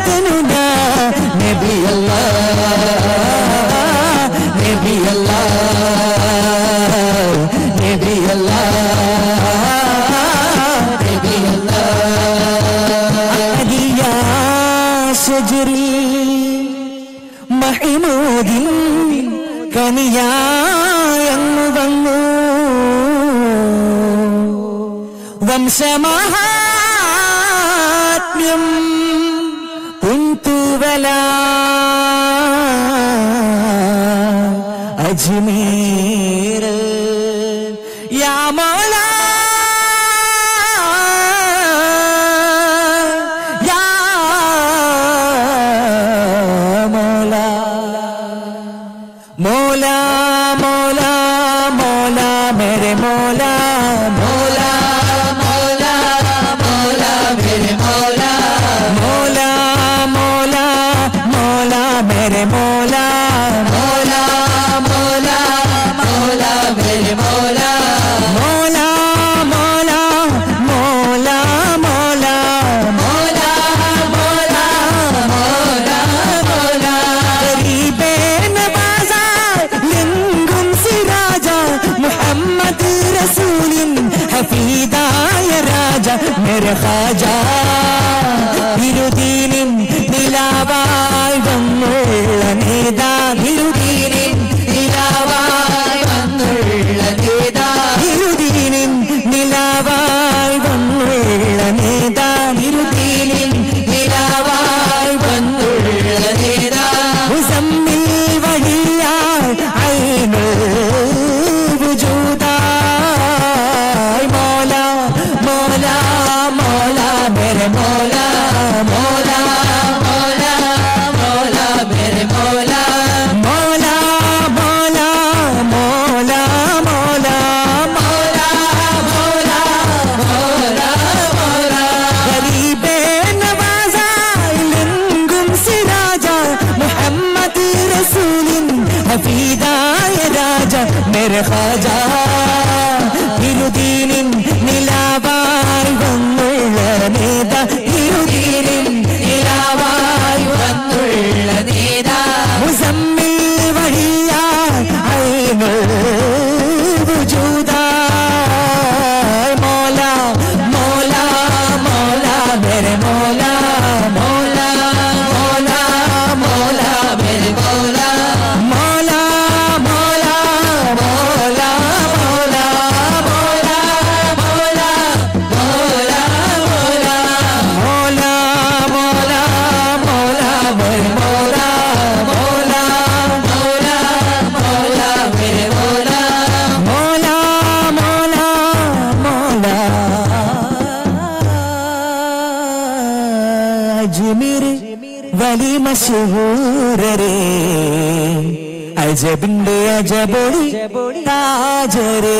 فتننا نبي الله نبي الله نبي الله نبي الله يا شجر محمود കനിയായെന്നു വന്നു വംശമഹാത്മ്യം കുന്തുവല അജ്മീർ യാ മൗല യാ മൗല मौला मौला मौला मेरे मौला मौला मौला मौला मेरे मौला मौला मौला मौला मेरे मौला मौला मौला मौला मेरे मौला मौला मौला मौला मौला मौला मौला मौला मौला गरीबे नवाजा ലെങ്കും സിരാജ മുഹമ്മദ് റസൂലിൻ ഹഫീദായ രാജ മെര ഖാജ ഇരുദീനിൻ നിലാവായി വന്നുള്ള നേതാ ഇരുദീനിൻ നിലാവായി വന്നുള്ള നേതാ ഇരുദീനിൻ നിലാവായി വന്നുള്ള നേതാ ഇരുദീനിൻ നിലാവായി വന്നുള്ള നേതാ മുസമ്മിൽ വഴിയാൽ ഐനുൽ വജൂദായ് മൗല മൗല മൗല മേരെ മൗല മൗല മൗല മൗല മേരെ മൗല മൗല മൗല മൗല മൗല മൗല മൗല മൗല മൗല ഗരീബേ നവാസാ ലെങ്കും സിരാജ മുഹമ്മദ് റസൂലിൻ ഹഫീദായ രാജ മേരെ ഖാജ ഇരുദീനിൻ നിലാവായി വന്നുള്ള നേത ഇരുദീനിൻ നിലാവായി വന്നുള്ള നേത മുസമ്മിൽ വഴിയായി ഐനുൽ വജൂദായ് മൗല മൗല മൗല മേരെ മൗല മൗല മൗല മൗല മേരെ മൗല മൗല മൗല മൗല മൗല മൗല മൗല മൗല മൗല മൗല മൗല മേരെ മൗല മൗല മൗല മൗല മേരെ മൗല മൗല മൗല മൗല അജ്മീർ വലി മശഹൂരരേ അജബിന്റെ അജബൊളി താജരേ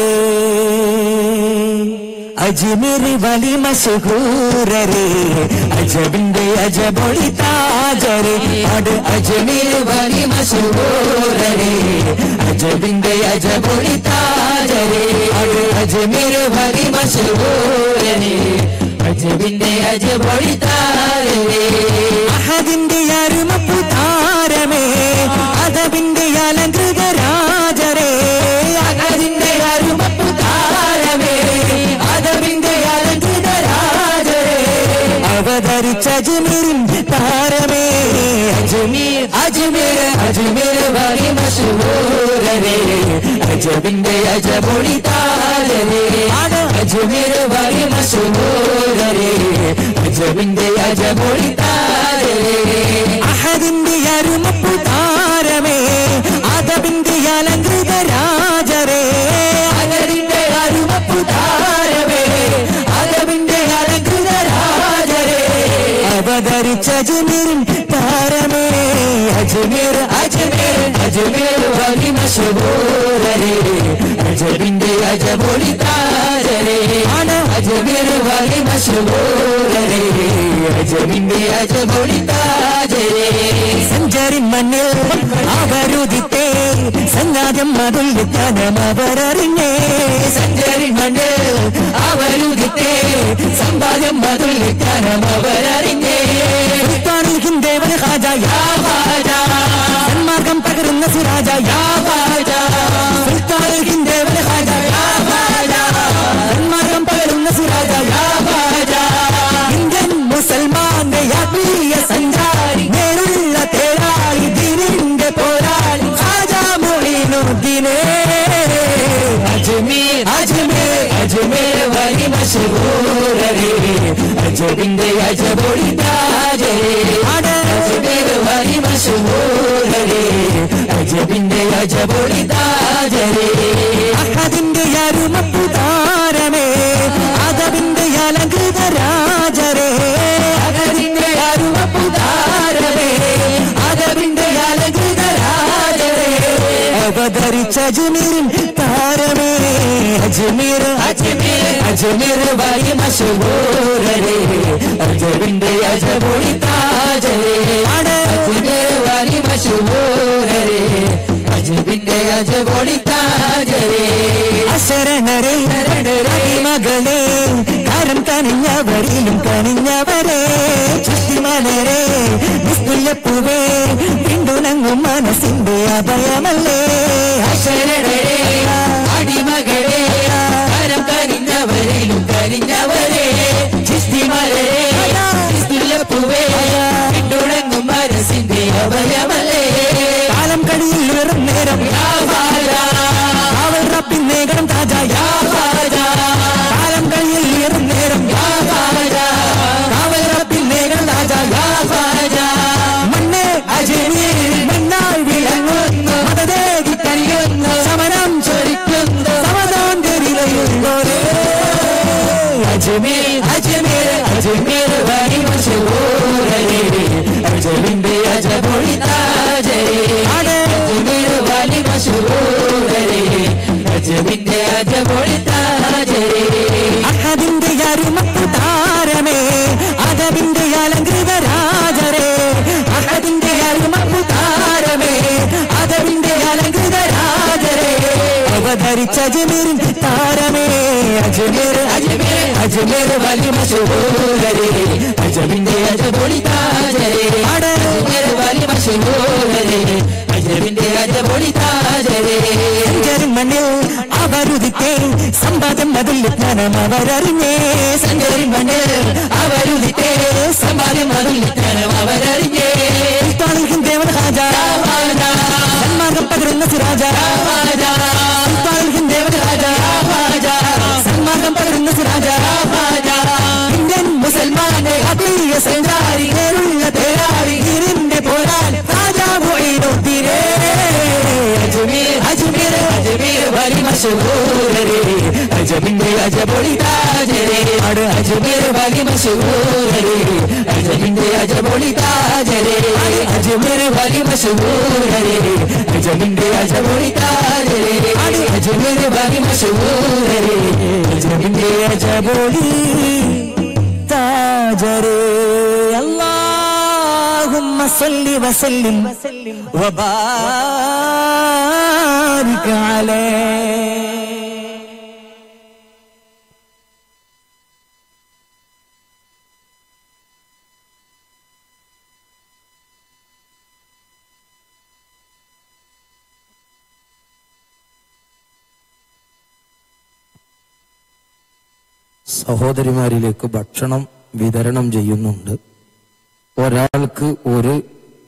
അജ്മീർ വലി മശഹൂരരേ അജബിന്റെ അജബൊളി താജരേ അത് അജ്മീർ വലി മശഹൂരരേ അജബിന്റെ അജബൊളി താജരേ അത് അജ്മീർ വലി മശഹൂരരേ അജബിന്റെ അജബൊളി താരേ അഹദിന്റെ അരുമപ്പു താരമേ അദബിന്റെ അലങ്കൃത രാജരേ അഹദിന്റെ അരുമപ്പു താരമേ അദബിന്റെ അലങ്കൃത രാജരേ അവതരിച്ച അജ്മീരിൻ താരമേ അജ്മീർ അജ്മീർ അജ്മീർ വലി മശൂരരേ അജബിന്റെ അജബൊളി താരരേ അജ്മീർ വലി മശൂരരേ അജബിന്റെ അജബൊളി താരരേ അഹദിന്റെ അരുമപ്പു താരമേ അദബിന്റെ അലങ്കൃത രാജരേ അഹദിന്റെ അരുമപ്പു താരമേ അദബിന്റെ അലങ്കൃത രാജരേ അവതരിച്ച അജ്മീരിൻ താരമേ അജ്മീർ അജ്മീർ അജ്മീർ വലി മശൂരരേ അജബിന്റെ അജബൊളി താരരേ ആണ് അജ്മീർ വലി മശൂരരേ അജബിന്റെ അജബൊളി താരരേ സഞ്ചരിൻ മണ്ണിൽ അവരുദിത്തേ സന്നാദം അതുല്യത്താനം അവരറിഞ്ഞേ സഞ്ചരിൻ മണ്ണിൽ അവരുദിത്തേ സമ്പാദ്യം അതുല്യത്താനം അവരറിഞ്ഞേ സുൽത്താനിൽ സുൽത്താനിൻ ദേവൻ ഹാജ യാ ഹാജ സന്മാർഗം പകരുന്ന സിരാജ യാ ഹാജ സുൽത്താനിൻ ദേവൻ ഹാജ യാ ഹാജ സന്മാർഗം പകരുന്ന സിരാജ യാ ഹാജ ഇന്ത്യൻ മുസൽമാന്റെ ആത്മീയ സഞ്ചാരി നേരുള്ള തേരാളി ദീനിന്റെ പോരാളി ഹാജ മൊഴീനുദ്ദീനേ അജ്മീർ അജ്മീർ അജ്മീർ വലി മഷഹൂരേ അജബിന്റെ അജബൊളി താജേ അജ്മീർ വലി മഷഹൂരേ അജബിന്റെ അജബൊളി താജേ അഹദിന്റെ അരുമപ്പുതാരമേ അതവിന്റെ അലങ്കൃത രാജരേ അകതിന്റെ അരുമപ്പുതാരമേ അതവിന്റെ അലകൃത രാജരേ അവതരിച്ച അജ്മീരിൻ താരമേ അജ്മീർ അജ്മീർ അജ്മീർ വലി മഷഹൂരേ അജബിന്റെ അജബൊളി താജേ അജ്മീർ വലി മഷഹൂരേ അജബിന്റെ അജബൊളി താജേ അശരണരേ മകളെ കാരം കനിഞ്ഞവരിലും കനിഞ്ഞവരെ ചുറ്റിമലരെ നിസ്തുല്യപ്പൂവേ പിന്തുണങ്ങും മനസ്സിന്റെ അഭയമല്ലേ അശരണരേ അടിമകളെ കരം കരിഞ്ഞവരിലും കരിഞ്ഞവരെ ചിസ്തിമലരെ ചിസ്തുലപ്പുവേ പിന്തുണങ്ങും മനസ്സിന്റെ അഭയമല്ലേ കാലം കടിയിൽ വെറും നേരം കാവൽ റബ്ബിൻ നേകണം താജ യാ ഹാജ. കാലം കടിയിൽ വെറും നേരം കാവൽ റബ്ബിൻ നേകണം താജ യാ ഹാജ. മണ്ണ് അജമീർ മണ്ണായി വിളങ്ങുന്നു മതദേവി കഴിയുന്നു സമരം ചൊരിക്കുന്നു സമതാന്തരിലയുള്ളോരേ അജ്മീർ അജ്മീർ അജ്മീർ വരി മഷഹൂരേ അജബിന്റെ അജബൊളി താജേ അജ്മീർ വലി മഷഹൂരേ അജബിന്റെ അജബൊളി താജേ അഹദിന്റെ അരുമപ്പുതാരമേ അതവിന്റെ അലങ്കൃത രാജരേ അഹദിന്റെ അരുമപ്പുതാരമേ അതവിന്റെ അലങ്കൃത രാജരേ അവതരിച്ച അജ്മീരിൻ താരമേ അജ്മീർ അജ്മീർ അജ്മീർ വലി മഷഹൂരേ അജബിന്റെ അജബൊളി താജേ അജ്മീർ വലി മഷഹൂരേ അജബിന്റെ അജബൊളി താജേ മണ്ണിൽ അവരുദിത്തേ സമ്പാദം അതിൽ ജ്ഞാനം അവരറിഞ്ഞേ സഞ്ചരി മണ്ണിൽ അവരുദിത്തേ സമ്പാദ്യം അതിൽ ജ്ഞാനം അവരറിഞ്ഞേ സുൽത്താനിൻ ദേവൻ ഹാജ സന്മാർഗം പകരുന്ന സിരാജ സുൽത്താനിൻ ദേവൻ ഹാജ സന്മാർഗം പകരുന്ന സിരാജ ഇന്ത്യൻ മുസൽമാന്റെ അതീയ സഞ്ചാരി നേരുള്ള തേരാറി ഇതിന്റെ പോരാൻ രാജാ മൊയ്നുദ്ദീനേ അജ്മീർ അജ്മീർ അജ്മീർ വലി മഷഹൂരേ അജബിന്റെ അജബൊളി താജേ അജ്മീർ വലി മഷഹൂരേ അജബിന്റെ അജബൊളി താജേ അജ്മീർ വലി മഷഹൂരേ അജബിന്റെ അജബൊളി താജേ അജ്മീർ വലി മഷഹൂരേ അജബിന്റെ അജബൊളി താജരേ اللهم صل وسلم وبارك عليه സഹോദരിമാരിലേക്ക് ഭക്ഷണം വിതരണം ചെയ്യുന്നുണ്ട് ഒരാൾക്ക് ഒരു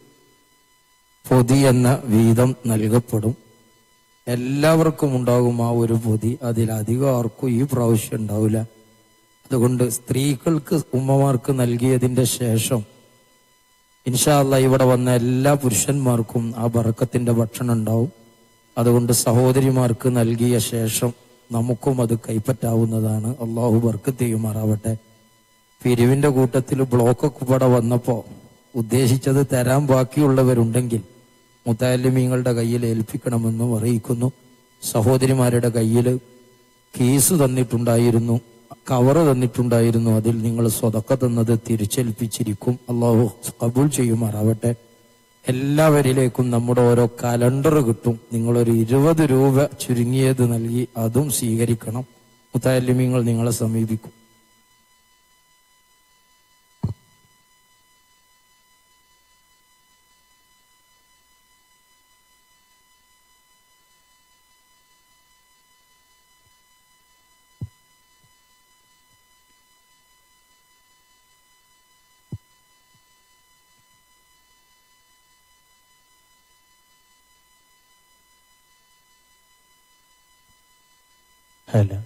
പൊതി എന്ന വീതം നൽകപ്പെടും എല്ലാവർക്കും ഉണ്ടാകും ആ ഒരു പൊതി അതിലധികം ആർക്കും ഈ പ്രാവശ്യം ഉണ്ടാവില്ല അതുകൊണ്ട് സ്ത്രീകൾക്ക് ഉമ്മമാർക്ക് നൽകിയതിന്റെ ശേഷം ഇൻഷാല്ല ഇവിടെ വന്ന എല്ലാ പുരുഷന്മാർക്കും ആ ബറക്കത്തിന്റെ ഭക്ഷണം ഉണ്ടാവും അതുകൊണ്ട് സഹോദരിമാർക്ക് നൽകിയ ശേഷം നമുക്കും അത് കൈപ്പറ്റാവുന്നതാണ് അള്ളാഹു ബർക്കത്ത് ചെയ്യുമാറാവട്ടെ പിരിവിന്റെ കൂട്ടത്തിൽ ബ്ലോക്കൊക്കെ ഇവിടെ വന്നപ്പോ ഉദ്ദേശിച്ചത് തരാൻ ബാക്കിയുള്ളവരുണ്ടെങ്കിൽ മുത്താലിമീങ്ങളുടെ കയ്യിൽ ഏൽപ്പിക്കണമെന്നും അറിയിക്കുന്നു സഹോദരിമാരുടെ കയ്യിൽ കേസ് തന്നിട്ടുണ്ടായിരുന്നു കവറ് തന്നിട്ടുണ്ടായിരുന്നു അതിൽ നിങ്ങൾ സ്വതക്ക തന്നത് തിരിച്ചേൽപ്പിച്ചിരിക്കും അള്ളാഹു കബൂൾ ചെയ്യുമാറാവട്ടെ എല്ലാവരിലേക്കും നമ്മുടെ ഓരോ കലണ്ടർ കിട്ടും നിങ്ങളൊരു ഇരുപത് രൂപ ചുരുങ്ങിയത് നൽകി അതും സ്വീകരിക്കണം മുത്താലിമീങ്ങൾ നിങ്ങളെ സമീപിക്കും ഹല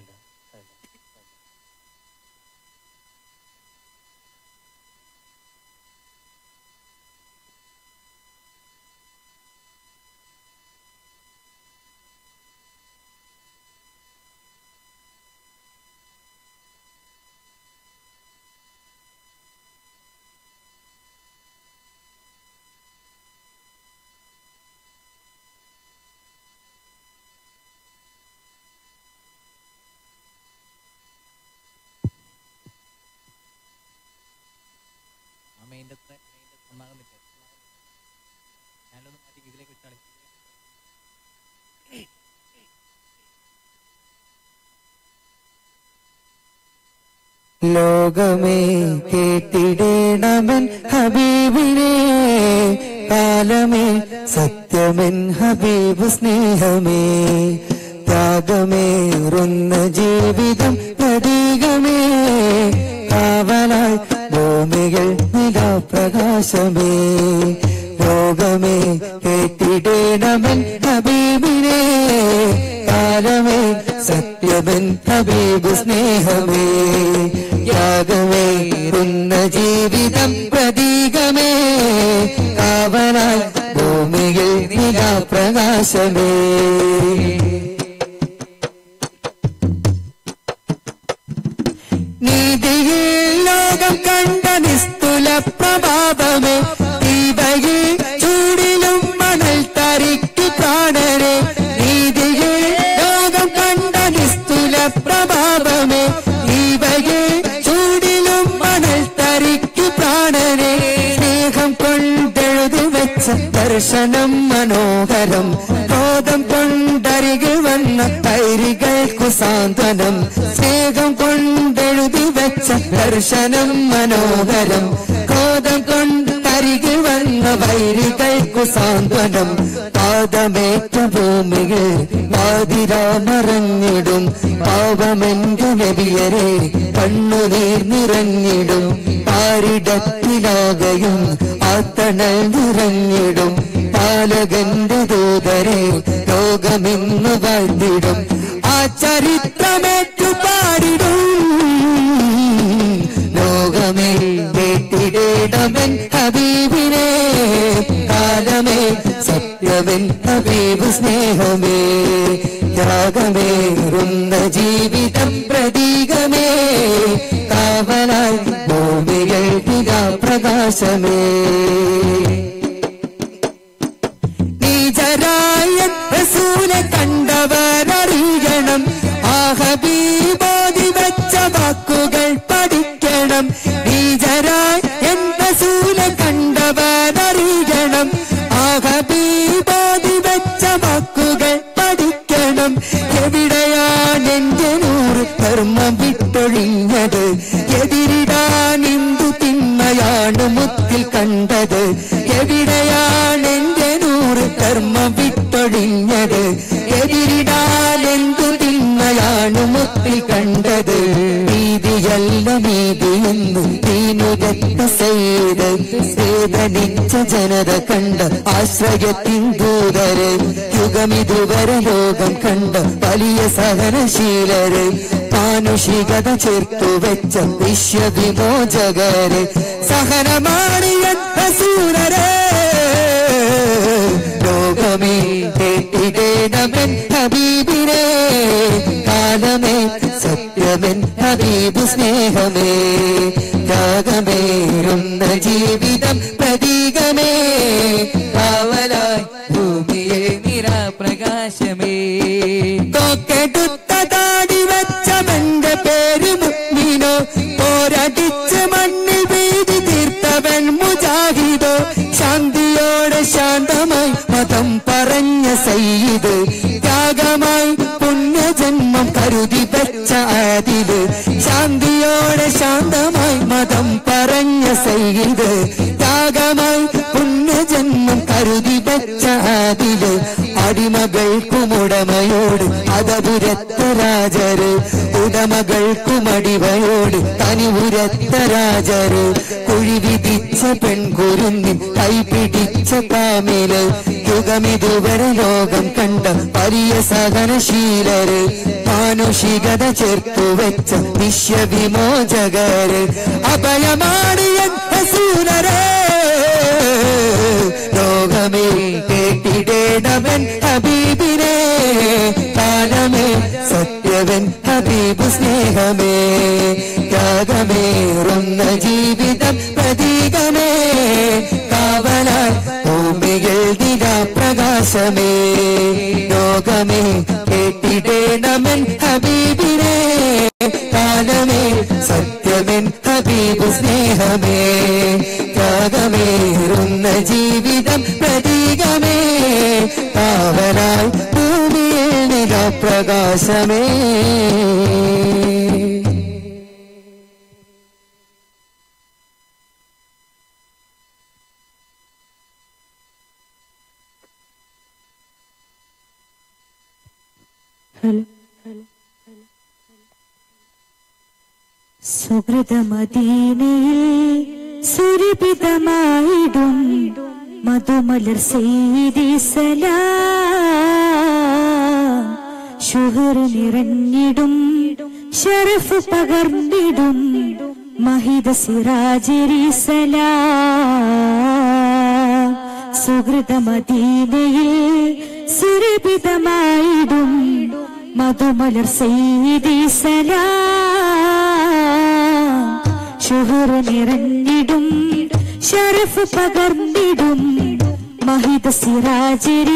അമ്മേന്റെ അത്ര ഒന്നാകുന്നില്ല ഞാനൊന്ന് മാറ്റി ഇതിലേക്ക് വെച്ചാളി ലോകമേ കേട്ടിടേണമൻ ഹബീബിനെ കാലമേ സത്യമെൻ ഹബീബ് സ്നേഹമേ ത്യാഗമേറുന്ന ജീവിതം പ്രതീകമേ കാവലായി ഭൂമികൾ നിലാപ്രകാശമേ ലോകമേ കേട്ടിടേണമൻ ഹബീബിനെ കാലമേ സത്യമൻ ഹബീബ് സ്നേഹമേ യാഗമേ ഉന്ന ജീവിതം പ്രതീകമേ കാവലാൽ ഭൂമിയിൽ നിലാപ്രകാശമേ നീതിയിൽ ലോകം കണ്ട നിസ്തുല പ്രഭാവമേ ദീപയിൽ ചൂടിലും മണൽ തരിക്ക് പ്രാണരെ നീതിയിൽ ലോകം കണ്ട നിസ്തുല പ്രഭാവമേ ദീപയിൽ ചൂടിലും മണൽ തരിക്ക് പ്രാണരെ സ്നേഹം കൊണ്ടെഴുതി വെച്ച ദർശനം മനോഹരം ക്രോധം കൊണ്ടരികിൽ വന്ന വൈരികൾക്കു സാന്ത്വനം സ്നേഹം കൊണ്ടെഴുതി വെച്ച ദർശനം മനോഹരം ക്രോധം കൊണ്ടരികിൽ വന്ന വൈരികൾക്കു സാന്ത്വനം പാദമേറ്റ ഭൂമിയിൽ വാതിരാമറഞ്ഞിടും പാപമെന്റെ നബിയരെ കണ്ണുനീർ നിറഞ്ഞിടും പാരിടത്തിലാകയും ആത്തണൽ നിറഞ്ഞിടും പാലകന്റെ ദൂതരെ ലോകമെന്ന് വാഴ്ത്തിടും ആ ചരിത്രമേറ്റു പാടിടും ലോകമേ കേട്ടിടേടമൻ ഹബീബിനെ കാലമേ സത്യമൻ ഹബീബ് സ്നേഹമേ ത്യാഗമേറുന്ന ജീവിതം പ്രതീകമേ കാവലാൽ ഭൂമികൾ പ്രകാശമേ നീചരായ റസൂലെ കണ്ടവരറിയണം ആ ഹബീബോധി വെച്ച വാക്കുകൾ പഠിക്കണം നീചരായ എൻ റസൂലെ കണ്ടവരറിയണം ആ ഹബീബോധി വെച്ച വാക്കുകൾ പഠിക്കണം എവിടെയാണ് എന്റെ നൂറ് ധർമ്മം വിട്ടൊഴിഞ്ഞത് എതിരിടാൻ എന്തു തിന്മയാണ് മുത്തിൽ കണ്ടത് എവിടെയാണ് എന്റെ നൂറ് കർമ്മം വിട്ടൊഴിഞ്ഞത് എതിരിടാൻ എന്തു തിന്മയാണ് മുത്തിൽ കണ്ടത് നീതിയല്ല നീതി എന്നു തീനുരക്ത ചെയ്ത് വേദനിച്ച ജനത കണ്ട ആശ്രയത്തിൻ ദൂതര് യുഗമിതുവരെ ലോകം കണ്ട വലിയ സഹനശീലര് മാനുഷികത ചേർത്തു വെച്ച വിശ്വവിമോചകര് സഹനമാണിയൻ റസൂലരെ ലോകമേ കേട്ടിടേണമൻ ഹബീബിനെ കാലമേ സത്യമൻ ഹബീബ് സ്നേഹമേ ത്യാഗമേറുന്ന ജീവിതം പ്രതീകമേ കാവലായി ഭൂമിയെ നിരാപ്രകാശമേ തോക്കെടുത്ത താടി വെച്ചവന്റെ പേര് മുഗ്മിനോ പോരടിച്ച് മണ്ണിൽ വീതി തീർത്തവൻ മുജാഹിദോ ശാന്തിയോടെ ശാന്തമായി മതം പറഞ്ഞ സയ്യിദ് ത്യാഗമായി പുണ്യജന്മം കരുതി വെച്ച ആദില് ശാന്തിയോടെ ശാന്തമായി മതം പറഞ്ഞ സയ്യിദ് ത്യാഗമായി പുണ്യജന്മം കരുതി വെച്ച ആദില് അടിമ അടിമകൾക്കുമുടമയോട് അതപുരത്ത രാജര് ഉടമകൾക്കുമടിവയോട് തനിപുരത്ത രാജര് കുഴി വിധിച്ച പെൺകുരുന്നിൻ കൈപിടിച്ച കാമില് യുഗമിതുവരെ ലോകം കണ്ട വലിയ സഹനശീലര് മാനുഷികത ചേർത്തു വെച്ച വിശ്വവിമോചകര് അഭയമാണ് എൻ ഹസൂനരേ ലോകമേ കേട്ടിടേടവൻ ഹബീബിനെ കാലമേ സത്യവൻ ഹബീബ് സ്നേഹമേ ത്യാഗമേറുന്ന ജീവിതം പ്രതീകമേ കാവലാൽ ഭൂമികൾ ദിനാപ്രകാശമേ ലോകമേ കേട്ടിടേണമൻ ഹബീബിനെ കാലമേ സത്യമെൻ ഹബീബ് സ്നേഹമേ ത്യാഗമേറുന്ന ജീവിതം പ്രതീകമേ കാവലാൽ ഭൂമിയിൽ നിലപ്രകാശമേ സുഹൃതമദീനയിൽ സുരഭിതമായിടും മധുമലർ സെയ്തി സലാം ഷുഹർ നിറഞ്ഞിടും ഷറഫ് പകർന്നിടും മഹിത സിറാജിരി സലാം സുഹൃതമദീനയിൽ സുരഭിതമായിടും മധുമലർ സെയ്തി സലാം ഷുഹർ നിറഞ്ഞിടും ഷറഫ് പകർന്നിടും മഹിത സിറാജിരി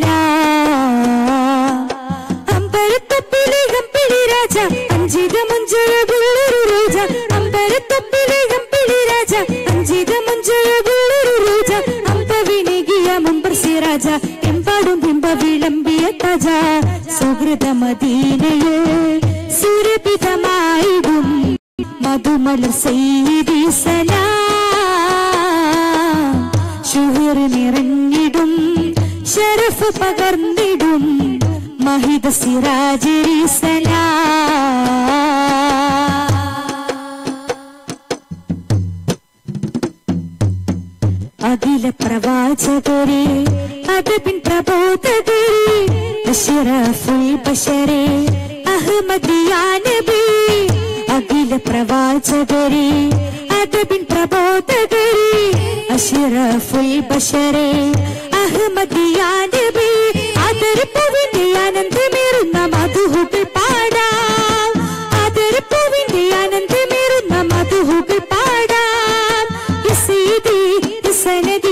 സലാം അമ്പരത്തൊപ്പിലെ ഗംപിളി രാജ അഞ്ചിത മഞ്ചഴകുള്ളൊരു രോജ അമ്പരത്തൊപ്പിലെ ഗംപിളി രാജ അഞ്ചിത മഞ്ചഴകുള്ളൊരു രോജ അമ്പവിനകിയ മുമ്പർ സിറാജ എമ്പാടും ബിംബ വിളമ്പിയ തജ സുഹൃത മദീനയെ സുരഭിതമായിടും മധുമലർ സെയ്തി സലാം ഷുഹർ നിറഞ്ഞിടും ഷറഫ് പകർന്നിടും മഹിത സിറാജിരി സലാം അഖില പ്രവാചകരെ അദബിൻ പ്രബോധകരെ അഷ്റഫുൽ ബശരെ അഹമ്മദിയാ നബി അഖില പ്രവാചകരെ അദബിൻ പ്രബോധകരെ അഷ്റഫുൽ ബശരെ അഹമ്മദിയാ നബി ആദരപ്പൂവിന്റെ ആനന്ദമേറുന്ന മധുഹുകൾ പാടാം ആദരപ്പൂവിന്റെ ആനന്ദമേറുന്ന മധുഹുകൾ പാടാം യസീദി യസനദി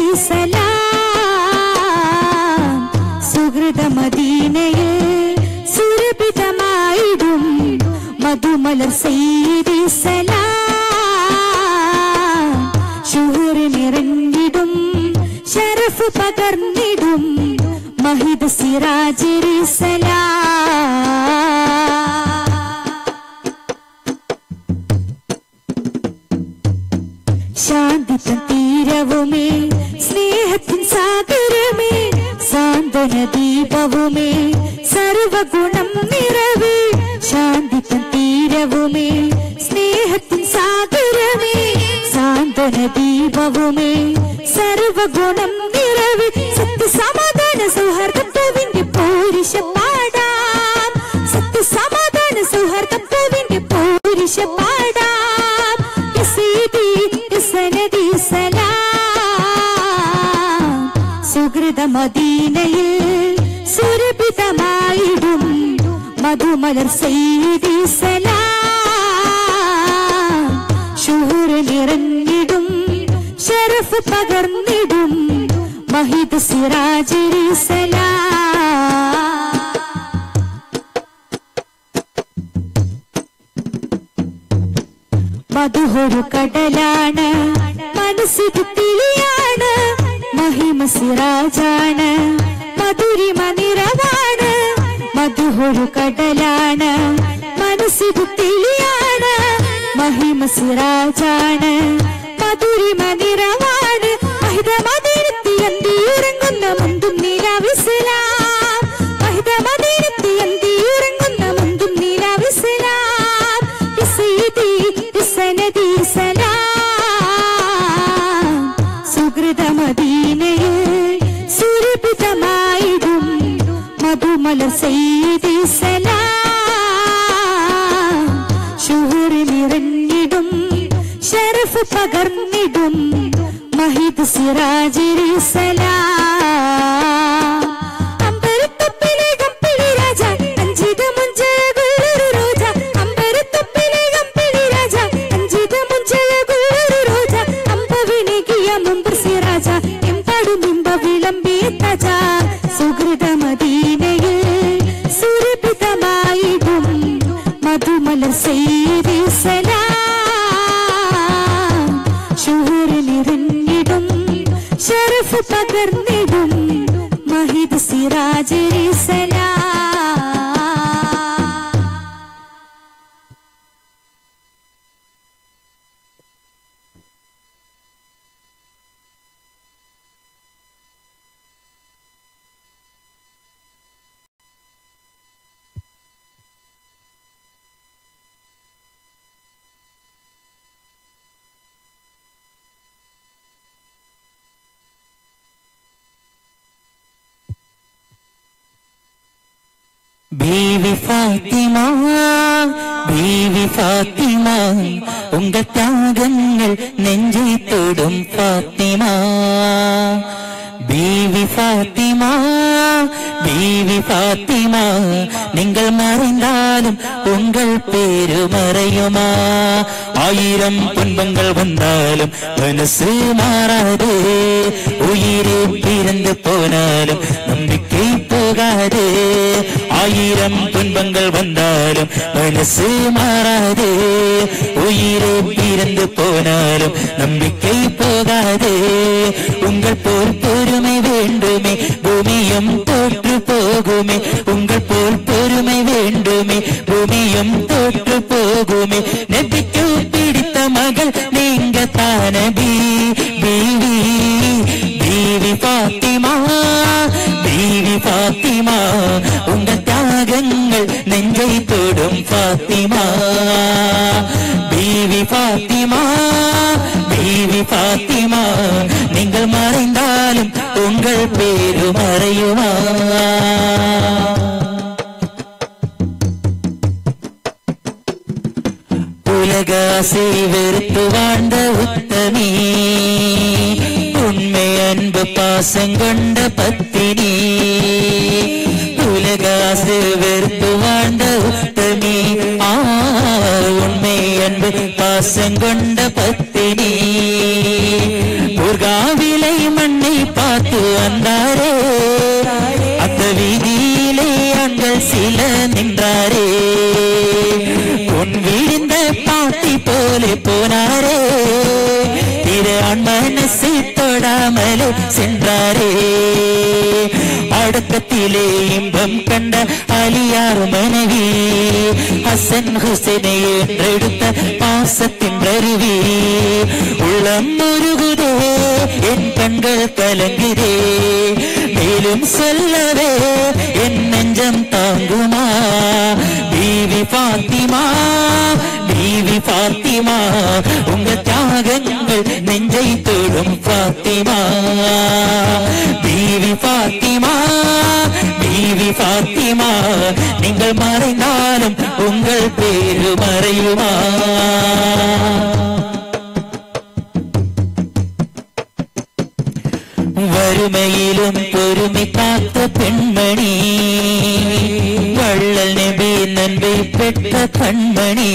സലാം സുഹൃത മദീനയെ സുരഭിതമായിടും മധുമലർ സെയ്തി സലാം ഷുഹർ നിറഞ്ഞിടും ഷറഫ് പകർന്നിടും മഹിത സിറാജിരി സലാം ശാന്തി തൻ തീരവുമേ സ്നേഹത്തിൻ സാഗരമേ സാന്ത്വന ദീപവുമേ സർവഗുണം നിറവേ ശാന്തി തൻ തീരവുമേ സ്നേഹത്തിൻ സാഗരമേ സാന്ത്വന ദീപവുമേ സർവഗുണം നിറവേ സത്യസമാധാന സൗഹാർദ്ദത്വവിന്റെ പോരിശ പാടാം സത്യസമാധാന സൗഹാർദ്ദത്വവിന്റെ പോരിശ പാടാം യസീദി യസനദി സലാം സുഹൃത മദീനയിൽ സുരഭിതമായിടും മധുമലർ സെയ്തി സലാം ഷുഹുർ നിറഞ്ഞിടും ഷറഫ് പകർന്നിടും മഹിത സിറാജിരി സലാം മധുഹൊരു കടലാണ് മനസ്സിത് തിളിയാണ് മഹിമ സിറാജാണ് മധുരിമ നിറവാണ് മധുഹൊരു കടലാണ് മനസ്സിത് തിളിയാണ് മഹിമ സിറാജാണ് മധുരിമ നിറവാണ് മഹിത മതിരത്തി അന്തിയുറങ്ങുന്ന മുന്തും നിലാവിസ്ലാം മദീനയിൽ സുരഭിതമായിടും മധുമലർ ചെയ്തി സലാം ഷുഹൂർ നിറഞ്ഞിടും ഷറഫ് പകർന്നിടും മഹിദ് സിറാജിരി സലാം അമ്പരത്തൊപ്പിലെ കമ്പിളി രാജ അഞ്ചിത മുഞ്ചകുള്ളൊരു റോജ അമ്പരത്തൊപ്പിലെ കമ്പിളി രാജ അഞ്ചിത മുഞ്ചകുള്ളൊരു റോജ അമ്പവിനകിയ മുമ്പ് സിറാജ എമ്പാടും ബിംബ വിളമ്പി തജ സുഹൃത മദീനയിൽ സുരഭിതമായിടും മധുമലർ ചെയ്തി സലാം ഷുഹൂർ നിറഞ്ഞിടും ഷറഫ് പകർന്നിടും മഹിദ് സിറാജിരി സലാം ബീവി ഫാത്തിമ ബീവി ഫാത്തിമ ഉങ്ക ത്യാഗങ്ങൾ നെഞ്ചിൽ തൊടും ഫാത്തിമ ബീവി ഫാത്തിമ ബീവി ഫാത്തിമ നിങ്ങൾ മறைந்தாலும் உங்கள் பேரு மறையுமா ஆயிரம் துன்பங்கள் வந்தாலும் மனசு மாறாது உயிரே பிறந்து போனாலும் நம்பிக்கை போகாது ஆயிரம் துன்பங்கள் வந்தாலும் மனசு மாறாது உயிரே பிறந்து போனாலும் நம்பிக்கை போகாது உங்கள் போல் பொறுமை வேண்டுமே பூமியும் தோற்று போகுமே உங்கள் போல் பொறுமை வேண்டுமே பூமியும் தோற்று போகுமே நெபிக்கு பிடித்த மகள் நீங்க தானபி பீவி பீவி பாத்திமா பீவி பாத்திமா உங்க தியாகங்கள் நெஞ்சை தொடும் பாத்திமா பீவி பாத்திமா பீவி பாத்திமா நீங்கள் மறைந்தாலும் உங்கள் பேரு மறையுமா உலகாசை வெறுத்து வாழ்ந்த உத்தமி உண்மை அன்பு பாசம் கொண்ட பத்தினி உலகாசை வெறுத்து வாழ்ந்த உத்தமி ஆ உண்மை அன்பு பாசம் கொண்ட பத்தினி முருகாவிலை மண்ணை பார்த்து வந்தாரே அந்த வீதியிலே அங்கள் சில நின்றாரே பொன் விழுந்த பாட்டி போலே போனாரே திரு மனசை தொடாமலே சென்றாரே அடக்கத்திலே இன்பம் கண்ட அலியார் மனைவி ஹசன் ஹுசைனை என்றெடுத்த பாசத்தின் அருவி உள்ளம் முருகுதே என் கண்கள் கலங்குதே மேலும் சொல்லவே என் நெஞ்சம் தாங்குமா பீவி பாத்திமா பீவி பாத்திமா உங்க தியாகங்கள் நெஞ்சை தொடும் பாத்திமா பீவி பாத்திமா பீவி பாத்திமா நீங்கள் மறைந்தாலும் உங்கள் பேரு மறையுமா வறுமையிலும் பொறுமை காத்த பெண்மணி வள்ளல் நபி நன்மை பெற்ற கண்மணி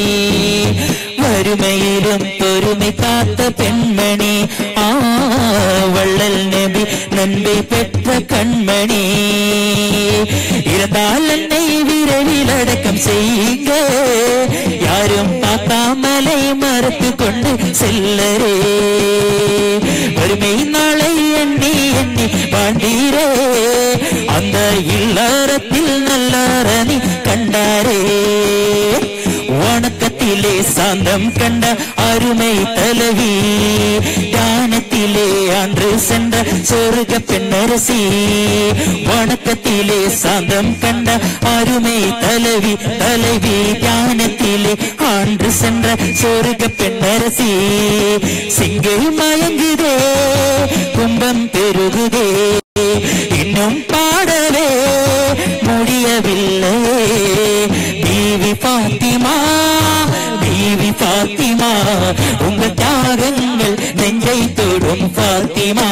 வறுமையிலும் பொறுமை காத்த பெண்மணி ஆ வள்ளல் நபி நன்மை பெற்ற கண்மணி இருந்தால் என்னை விரைவில் அடக்கம் செய்யுங்க யாரும் பார்க்காமலை மறுத்து கொண்டு செல்லரே வறுமை நாளை எண்ணி எண்ணி வாழ்ந்தீரே அந்த இல்லறத்தில் நல்லாரணி கண்டாரே வணக்கத்திலே சாந்தம் கண்ட அருமை தலைவி தியானத்திலே அன்று சென்ற சொருக பெண்ணரசி வணக்கத்திலே சாந்தம் கண்ட அருமை தலைவி தலைவி தியானத்திலே அன்று சென்ற சொருக பெண்ணரசி சிங்கை மயங்குதே கும்பம் பெருகுதே இன்னும் பாடவே முடியவில்லை பீவி பாத்திமா பீவி பாத்திமா உங்க தியாகங்கள் நெஞ்சை தொடும் பாத்திமா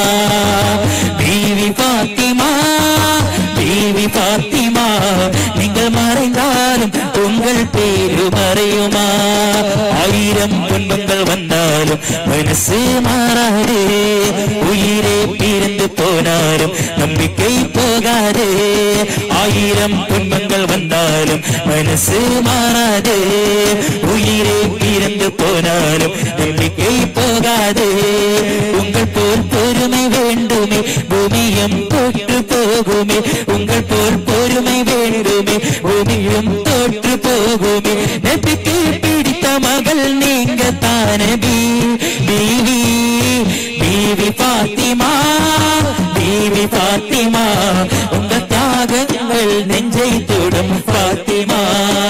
பீவி பாத்திமா பீவி பாத்திமா நீங்கள் மறைந்தாலும் உங்கள் பேரு மறையுமா ஆயிரம் துன்பங்கள் வந்தாலும் மனசு மாறாது உயிரே பிரிந்து போனாலும் நம்பிக்கை போகாது ஆயிரம் துன்பங்கள் வந்தாலும் மனசு மாறாது உயிரே பிரிந்து போனாலும் நம்பிக்கை போகாது உங்கள் போல் பொறுமை வேண்டுமே பூமியும் தொற்று போகுமே உங்கள் போல் பொறுமை வேண்டுமே பூமியும் தொற்று போகுமே நம்பிக்கை பிடித்த மகள் நீங்க தானே பீ பீவி பீவி பாத்திமா பீவி பாத்திமா உங்க தியாகங்கள் நெஞ்சை தொடும் பாத்திமா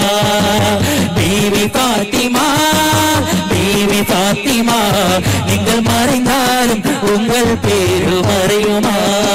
பீவி பாத்திமா பீவி பாத்திமா நீங்கள் மறைந்தாலும் உங்கள் பேரு மறையுமா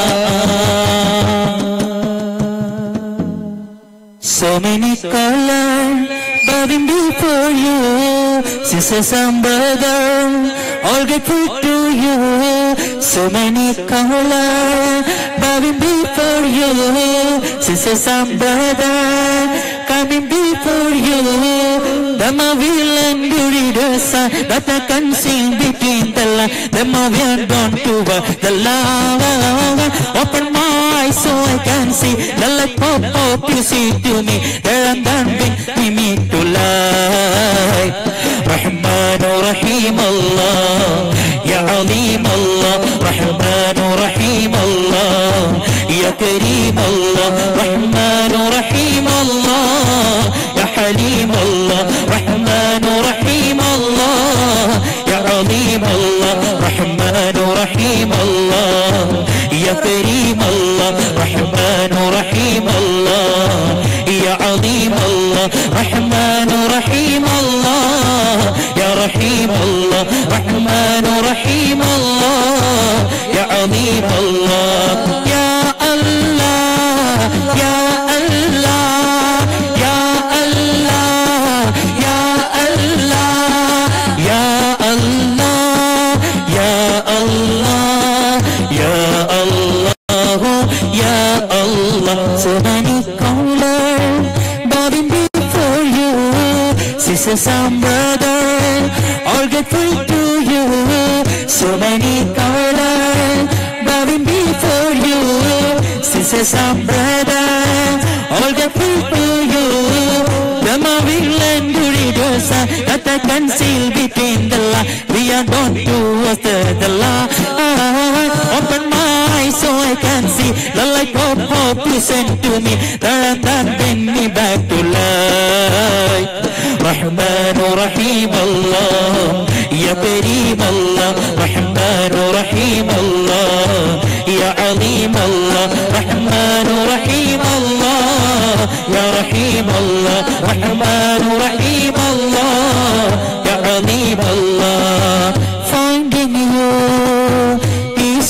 So many colors burning before you. Sisters and brothers, all grateful to you. So many colors burning before you. Sisters and brothers, coming before you. The will and beauty the sun that I can see between the line. The we are gone to the lava. Open my eyes so I can see the light pop up you see to me. There and then bring me to life. رحمن رحيم الله يا عظيم الله رحمن رحيم الله يا كريم الله رحمن رحيم الله يا حليم الله رحمن رحيم الله يا عظيم الله رحمن رحيم الله يا كريم الله رحمن رحيم الله يا عظيم الله رحمن رحيم الله يا رحيم الله رحمن رحيم الله يا عظيم الله يا الله يا الله يا الله يا الله يا الله يا الله يا الله يا الله so many colors bowing before you sisters and brothers all grateful to you so many colors bowing before you sisters and brothers all grateful to you the moving land dosa that I conceal between the line we are born to us the, the lie open my eyes so I can see the light of hope you sent to me that that bring me back to life رحمن رحيم الله يا كريم الله رحمن رحيم الله يا عظيم الله رحمن رحيم الله يا رحيم الله رحمن رحيم الله يا عظيم الله finding you is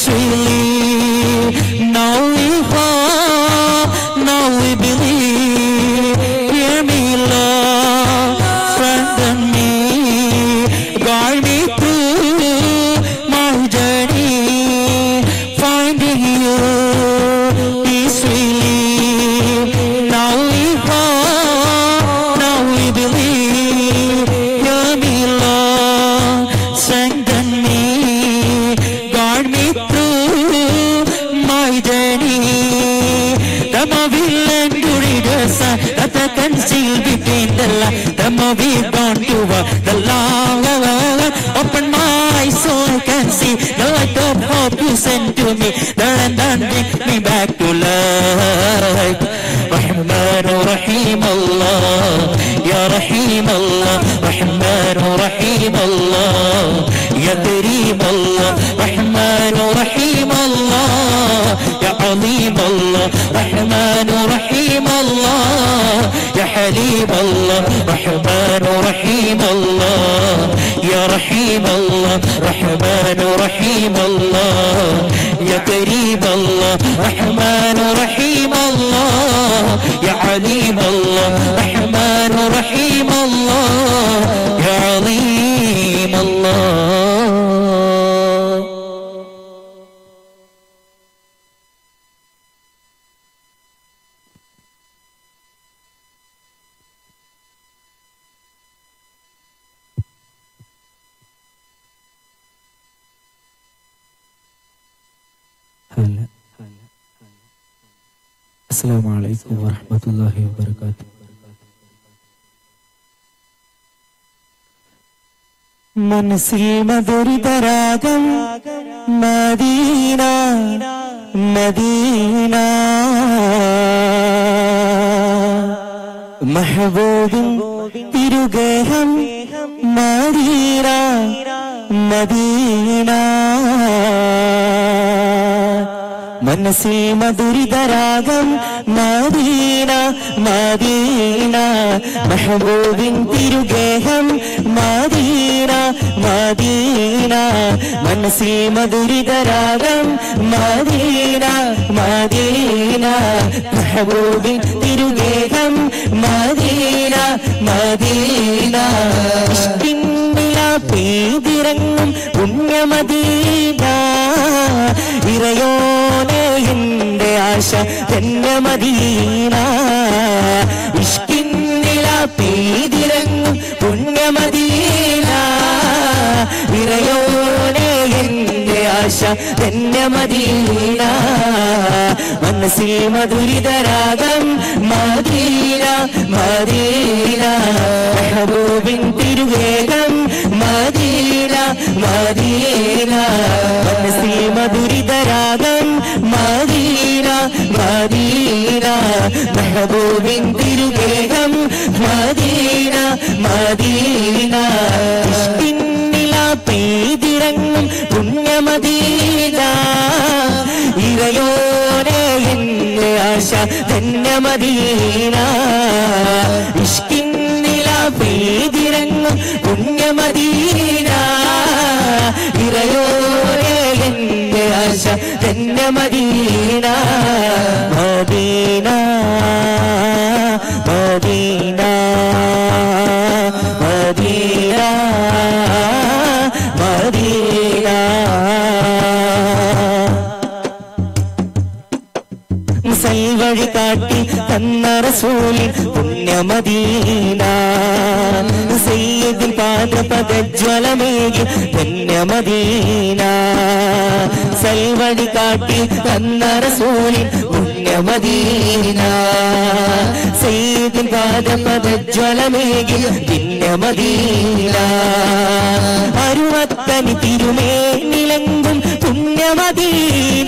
really now we hope now we believe hear me love strengthen me guide me through my journey finding you is really now we hope now we believe hear me lord strengthen me guide me through my journey the mobile and duridasa that I can still between the line the mobile gone to uh, the long open my eyes so I can see the light of hope you sent to me there and then bring me back to life رحمن رحيم الله يا رحيم الله رحمن رحيم الله يا كريم الله رحمن رحيم الله يا عظيم الله رحمن رحيم الله يا حليم الله رحمن رحيم رحمن رحيم الله يا كريم الله رحمن رحيم الله يا عليم الله رحمن رحيم الله يا عظيم الله السلام عليكم ورحمة الله وبركاته മനസ്സിൽ മധുരിതരാഗം Medina Medina മഹബൂബിൻ തിരുഗേഹം Medina Medina മനസ്സിൽ മധുരിതരാഗം Medina Medina മെഹബൂബിൻ തിരുഗേഹം Medina Medina മനസ്സിൽ മധുരിതരാഗം മദീന മദീന മെഹബൂബിൻ തിരുഗേഹം മദീന മദീന ഇഷ്ടിന്നില പെയ്തിറങ്ങും പുണ്യമദീന ഇറയോനെ എന്റെ ആശ തന്നെ മദീന ഇഷ്കിന്നില പെയ്തിറങ്ങും പുണ്യമദീന ഇറയോനെ എന്റെ ആശ തന്നെ മദീന മനസ്സിൽ മധുരിതരാഗം മദീന മദീന മെഹബൂബിൻ തിരുവേഗം മദീന മദീന മനസ്സിൽ മധുരിതരാഗം മദീന മദീന മെഹബൂബിൻ തിരുവേഗം മദീന മദീന ഇഷ്ടിന്നില പെയ്തിറങ്ങും പുണ്യമദീന ഇറയോനെ എന്നെ ആശ ധന്യമദീന ഇഷ്കിന്നില പെയ്തിറങ്ങും പുണ്യമദീന ഇറയോനെ എന്റെ ആശ ധന്യമദീന മദീന മദീന മദീന മദീന സൽവഴി കാട്ടി തന്ന റസൂലിൻ പുണ്യമദീന സയ്യിദിൻ പാദപദജ്വലമേകി പുണ്യമദീന സൽവഴി കാട്ടി തന്ന റസൂലിൻ പുണ്യമദീന സയ്യിദിൻ പാദപദജ്വലമേകി പുണ്യമദീന അരുവത്തനി തിരുമേനിലങ്കും പുണ്യമദീന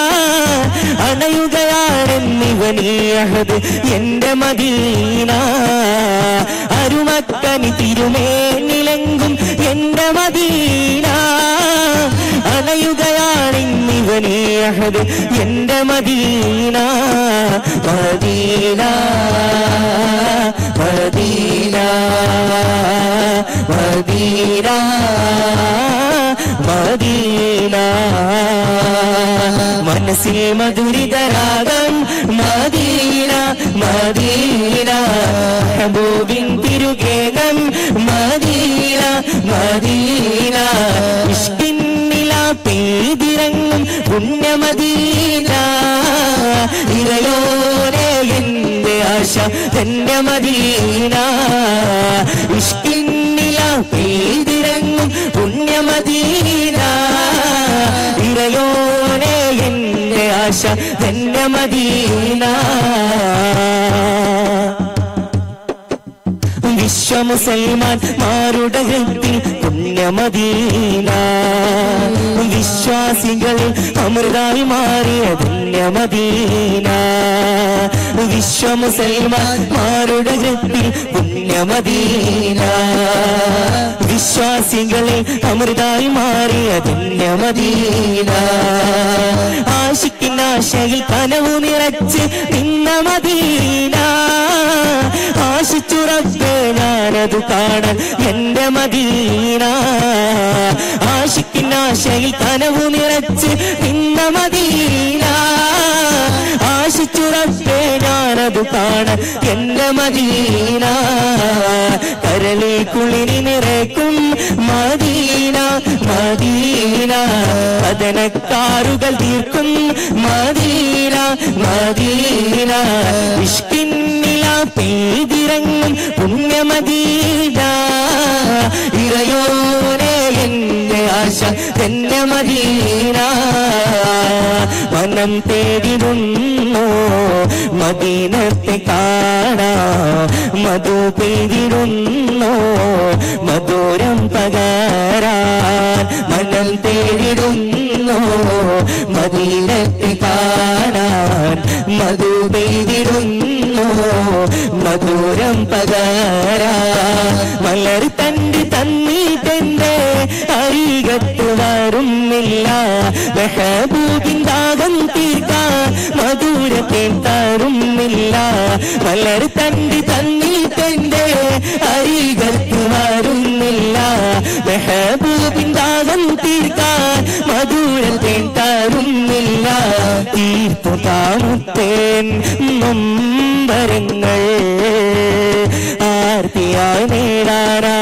അണയുകയാണെന്നിവനീയഹത് എന്റെ മദീന അരുമക്കനി തിരുമേനിലെങ്കും എന്റെ മദീന അണയുകയാണെന്നിവനീയഹത് എന്റെ Medina Medina Medina Medina Medina മനസ്സിൽ മധുരിതരാഗം മദീന മദീന ഹബൂബിൻ തിരുകേകം മദീന മദീന ഇഷ്ടിന്നില പെയ്തിറങ്ങും പുണ്യമദീന ഇറയോരെ എന്റെ ആശ തന്റെ മദീന ഇഷ്ടിന്നില പെയ്തിറങ്ങും പുണ്യമദീന ഇറയോനെ എന്റെ ആശ തന്നെ മദീന വിശ്വമുസൽമാൻ മാരുടെ ഹൃത്തിൽ പുണ്യമദീന വിശ്വാസികളിൽ അമൃതായി മാറിയ പുണ്യമദീന വിശ്വമുസൽമാൻ മാരുടെ ഹൃത്തിൽ പുണ്യമദീന വിശ്വാസികളിൽ അമൃതായി മാറിയ പുണ്യമദീന ആശിക്കിനാശയിൽ കനവു നിറച്ച് നിന്ന മദീന ആശിച്ചുറപ്പ് ഞാൻ ഞാനതു കാണാൻ എന്റെ മദീന ആശിക്കിനാശയിൽ കനവു നിറച്ച് നിന്ന മദീന ആശിച്ചുറപ്പേ ഞാനതു കാണാൻ എന്റെ മദീന കരളിൽ കുളിരി നിറയ്ക്കും മദീന മദീന പതനക്കാറുകൾ തീർക്കും മദീന മദീന ഇഷ്കിന്നില പെയ്തിറങ്ങും പുണ്യമദീന ഇറയോനെ എന്റെ ആശ തന്നെ മദീന മനം തേടിടുന്നു മദീനത്തെ കാണാ മധു പെയ്തിടുന്നു മധുരം പകരാൻ മനം തേടിടുന്നു മദീനത്തെ കാണാൻ മധു പെയ്തിടുന്നു മധുരം പകരാൻ മലർ തണ്ടി തന്നീട്ടെന്റെ അരികത്ത് വരുന്നില്ല മെഹബൂബിന്ദാകം തീർക്കാൻ മധുരത്തെ തരുന്നില്ല മലർ തണ്ടി തന്നീട്ടെന്റെ അരികത്ത് വരുന്നില്ല മെഹബൂബിന്ദാകം തീർക്കാൻ മധുരത്തെ തരുന്നില്ല തീർത്തു കാണുത്തേൻ നൊമ്പരങ്ങൾ ആർത്തിയായി നേടാനാ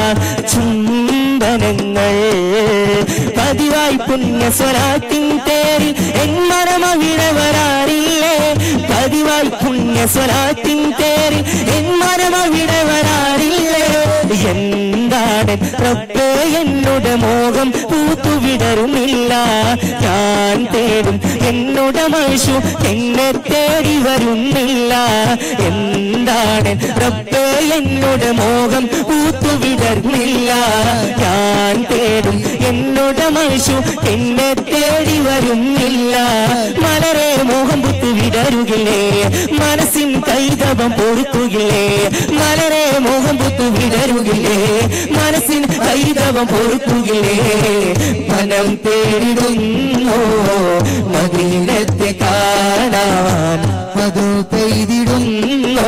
ചുംബനങ്ങൾ പതിവായി പുണ്യ സ്വരാത്തിൻ തേരിൽ എൻ മരമവിടെ വരാറില്ലേ പതിവായി പുണ്യ സ്വരാത്തിൻ തേരിൽ എൻ മരമവിടെ വരാറില്ലേ എന്താണ് റബ്ബേ എന്നുടെ മോഹം പൂത്തുവിടരുന്നില്ല ഞാൻ തേടും എന്നുടെ മനുഷ്യു എന്നെ തേടി വരുന്നില്ല എന്താണ് റബ്ബേ എന്നുടെ മോഹം പൂത്തുവിടർന്നില്ല ഞാൻ തേടും എന്നുടെ മനുഷ്യു എന്നെ തേടി വരുന്നില്ല മലരെ മോഹം പുത്തുവിടരുകില്ലേ മനസ്സിൻ കൈതവം പൊറുക്കുകില്ലേ മലരെ മോഹം പുത്തുവിടരുകില്ലേ മനസ്സിൻ കൈതവം പൊറുക്കുകില്ലേ മനം തേടിടുന്നു മദീനത്തെ കാണാൻ മധു പെയ്തിടുന്നു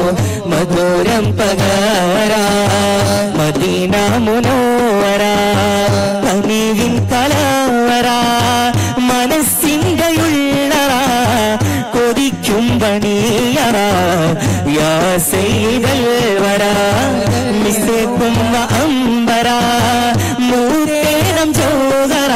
മധുരം പകരാ മദീന മുനോവര കനിവിൻ കലവര മനസ്സിന്റെ ഉള്ളറ കൊതിക്കും പണിയറ യാ സെയ്തൽ വര മിസ്സേക്കും അമ്പര മൂത്തേടം ചോദറ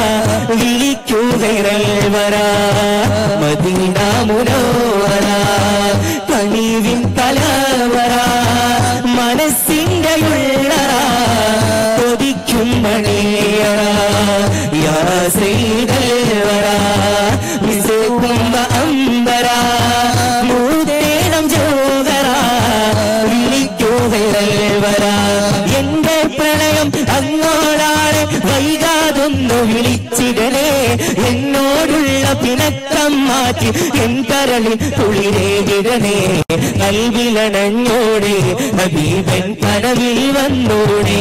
വിളിക്കുകയൽ വര മദീന മുനോവര കനിവിൻ കലവര മനസ്സിന്റെ ഉള്ളറ കൊതിക്കും മണിയറ യാ ശ്രീകൽവര മിസുകുംബ അമ്പര മൂതേണം ജോഗര വിളിക്കുകയൽവര എന്റെ പ്രണയം അങ്ങോടാണ് വൈകാതൊന്നു വിളിച്ചിടലേ എന്നോടുള്ള പിണക്കം മാറ്റി എൻ കരളിൽ കുളിരേകിടണേ നൽകിലണഞ്ഞോടെ ഹബീബൻ കടവിൽ വന്നോടെ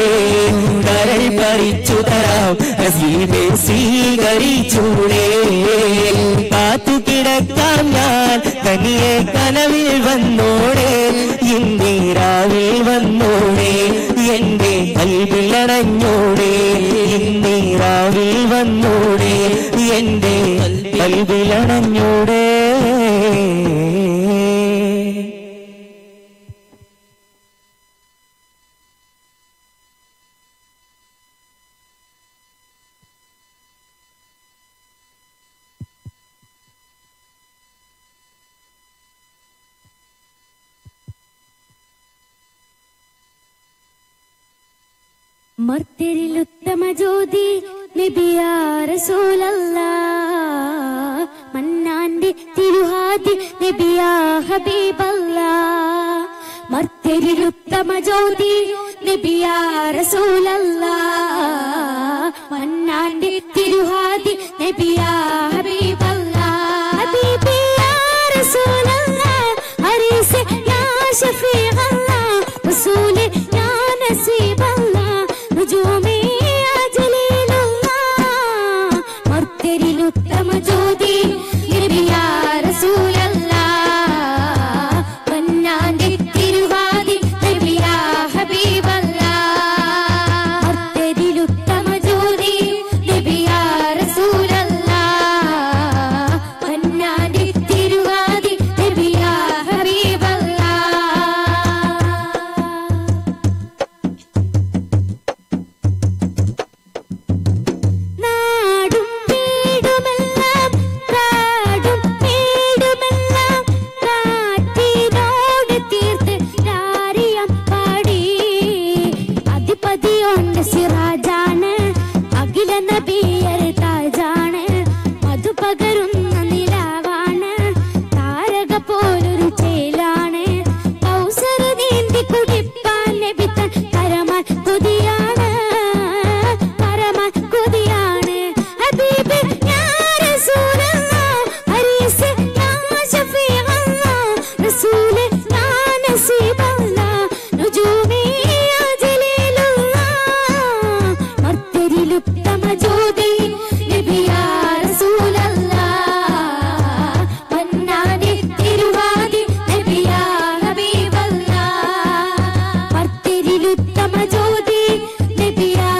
കരൾ പറിച്ചു തരാം ഹസീബെ സ്വീകരിച്ചൂടെ കാത്തു കിടക്കാം ഞാൻ തനിയെ കനവിൽ വന്നോടെ ഇന്നീരാവിൽ വന്നോടെ എന്റെ കൽവിലണഞ്ഞോടെ ഇന്നീരാവിൽ വന്നോടെ എന്റെ കൽവിലണഞ്ഞോടെ മർത്യരിൽ ഉത്തമ ജ്യോതി നബിയാ റസൂലല്ല മന്നാന്റെ തിരുഹാതി നബിയാ ഹബീബല്ല മർത്യരിൽ ഉത്തമ ജ്യോതി നബിയാ റസൂലല്ല മന്നാന്റെ തിരുഹാതി നബിയാ ഹബീബല്ല ഹബീബിയാ റസൂലല്ല ഹരീസ് യാ ഷഫീഅല്ല റസൂലേ യാ നസീബല്ല നുജൂമി യാ ജലീലല്ല മർത്യരിൽ ഉത്തമ ജ്യോതി നബിയാ റസൂലല്ല മന്നാന്റെ തിരുവാതി നബിയാ ഹബീബല്ല പകരുന്ന നിലാവാണ് താരക പോലൊരു ചേലാണ് കൗസര നീന്തി കുടിപ്പാൻ ലഭിത്താൻ കരമാൻ കൊതിയാണ് കരമാൻ കൊതിയാണ് ഹബീബ് യാ റസൂലല്ലാഹ് ഹരീസ് യാ ഷഫീഅല്ലാഹ് റസൂലേ യാ നസീബല്ലാഹ് നുജൂമി യാ ജലീലുല്ലാഹ് മർത്തരിലുത്തമ ജ്യോതി നബി യാ റസൂലല്ലാഹ് മന്നാനെ തിരുവാതി നബി യാ ഹബീബല്ലാഹ് മർത്തരിലുത്തമ ജ്യോതി നബി യാ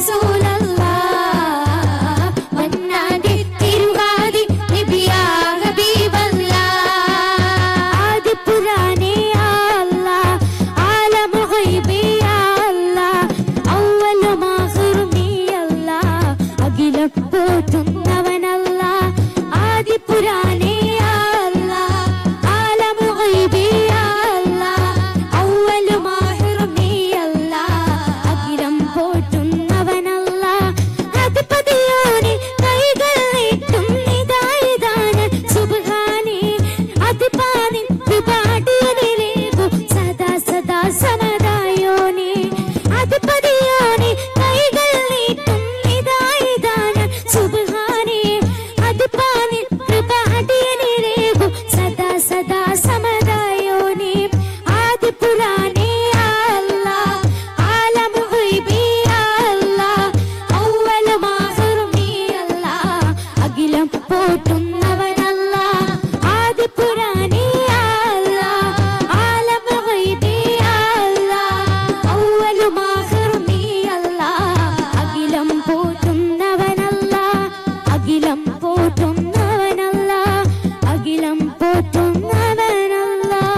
റസൂലല്ലാഹ് മന്നാനെ തിരുവാതി നബി യാ ഹബീബല്ലാഹ് ആദി പുരാനെ യാ അല്ലാഹ് ആലം ഗൈബി യാ അല്ലാഹ് അവലും ആഖിറും നീ അല്ലാഹ് അഖിലം പോറ്റുന്നവനല്ലാഹ് ആദി പുരാനെ യാ അല്ലാഹ് ആലം ഗൈബി യാ അല്ലാഹ് അവലും ആഖിറും നീ അല്ലാഹ് അഖിലം പോറ്റുന്നവനല്ലാഹ് അധിപതിയോനെ കൈകൾ നീട്ടും നിതായതാണ് സുബ്ഹാനേ അതിപാനിൻ കൃപാടിയനിലേകു സദാ സദാ സമദായോനെ അതിപതിയോനെ കൈകൾ നീട്ടും നിതായതാണ് സുബ്ഹാനേ അതിപാനിൻ കൃപാടിയനിലേകു സദാ സദാ സമദായോനെ ആദിപുരാനേ യാ അല്ലാഹ് ആലം ഗൈബി യാ അല്ലാഹ് അവലും ആഖിറും നീ അല്ലാഹ് അഖിലം പോറ്റുന്നവനല്ലാഹ് ആദിപുരാനേ യാ അല്ലാഹ് ആലം ഗൈബി യാ അല്ലാഹ് അവലും ആഖിറും നീ അല്ലാഹ് അഖിലം പോറ്റുന്നവനല്ലാഹ് അഖിലം പോറ്റുന്നവനല്ലാഹ് അഖിലം പോറ്റുന്നവനല്ലാഹ്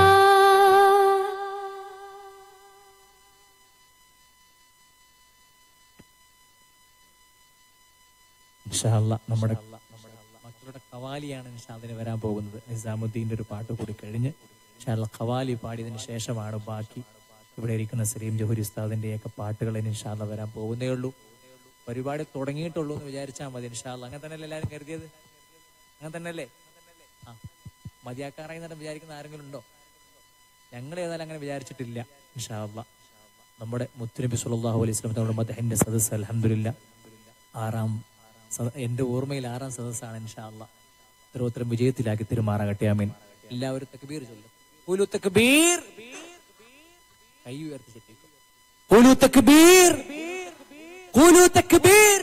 ഇൻഷാല്ല നമ്മുടെ മക്കളുടെ കവാലിയാണ് ഇൻഷാദിന് വരാൻ പോകുന്നത് നിസാമുദ്ദീന്റെ ഒരു പാട്ട് കൂടി കഴിഞ്ഞ് ഇൻഷാല്ല ഖവാലി പാടിയതിന് ശേഷമാണ് ബാക്കി ഇവിടെ ഇരിക്കുന്ന സലീം ജോഹരി ഉസ്താദിന്റെയൊക്കെ പാട്ടുകൾ ഇനി ഇൻഷാല്ല വരാൻ പോകുന്നേ ഉള്ളൂ പരിപാടി തുടങ്ങിയിട്ടുള്ളൂ എന്ന് വിചാരിച്ചാൽ മതി ഇൻഷാല്ല അങ്ങനെ തന്നെയല്ലേ എല്ലാവരും കരുതിയത് അങ്ങനെ തന്നെയല്ലേ ആ മതിയാക്കാറായി തന്നെ വിചാരിക്കുന്ന ആരെങ്കിലും ഉണ്ടോ ഞങ്ങൾ ഏതായാലും അങ്ങനെ വിചാരിച്ചിട്ടില്ല ഇൻഷാല്ല നമ്മുടെ മുത്തുനബി സല്ലല്ലാഹു അലൈഹി വസല്ലം നമ്മുടെ മദഹിന്റെ സദസ്സ് അൽഹംദുലില്ല ആറാം സദ- എന്റെ ഓർമ്മയിൽ ആറാം സദസ്സാണ് ഇൻഷാല്ല ഉത്തരോത്തരം വിജയത്തിലാക്കി തെരുമാറാകട്ടെ ആമീൻ എല്ലാവരും തക്ബീർ ചൊല്ലും ഖുലു തക്ബീർ കൈ ഉയർത്തി ചെല്ലിക്കും ഖുലു തക്ബീർ ഖുലു തക്ബീർ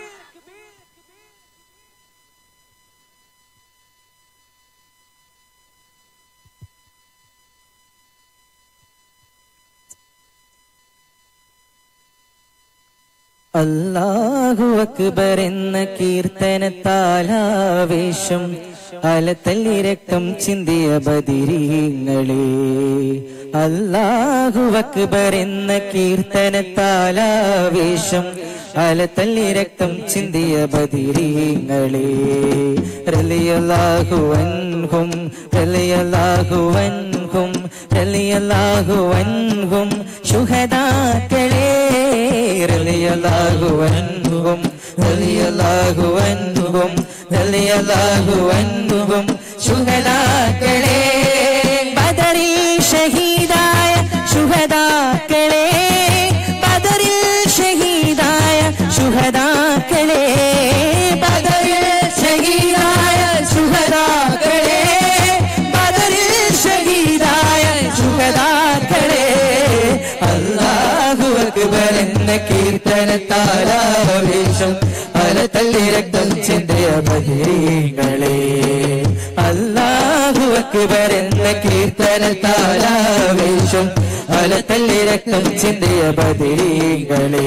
അല്ലാഹു അക്ബർ എന്ന കീർത്തനത്താലാവേശം അലത്തല്ലി രക്തം ചിന്തിയ ബദിരീങ്ങളെ അല്ലാഹു അക്ബർ എന്ന കീർത്തനത്താലാവേശം അലത്തല്ലി രക്തം ചിന്തിയ ബദിരീങ്ങളെ റലിയല്ലാഹു അൻഹും റലിയല്ലാഹു അൻഹും റലിയല്ലാഹു അൻഹും ശുഹദാക്കളെ റളിയല്ലാഹു അൻഹും റളിയല്ലാഹു അൻഹും റളിയല്ലാഹു അൻഹും ശുഹദാക്കളെ ബദറിൽ ഷഹീദായ ശുഹദാക്കളെ ബദറിൽ ഷഹീദായ ശുഹദാക്കളെ ബദറിൽ ഷഹീദായ ശുഹദാക്കളെ ബദറിൽ ഷഹീദായ ശുഹദാക്കളെ അല്ലാഹു അക്ബർ എന്ന കീർത്തനത്താലാവേശം അലത്തല്ലി രക്തം ചിന്തയ ബഹിരീങ്ങളെ അല്ലാഹു അക്ബർ എന്ന കീർത്തനത്താലാവേശം അലത്തല്ലി രക്തം ചിന്തയ ബദിരീങ്ങളെ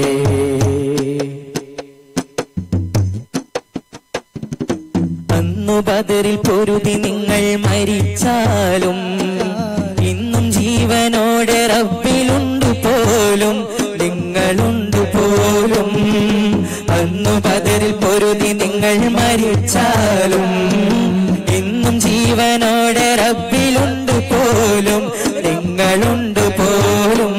അന്നു ബദറിൽ പൊരുതി നിങ്ങൾ മരിച്ചാലും ഇന്നും ജീവനോടെ റബ്ബിലുണ്ട് പോലും നിങ്ങളുണ്ട് പോലും അന്നു ബദറിൽ പൊരുതി നിങ്ങൾ മരിച്ചാലും ഇന്നും ജീവനോടെ റബ്ബിലുണ്ട് പോലും നിങ്ങളുണ്ട് പോലും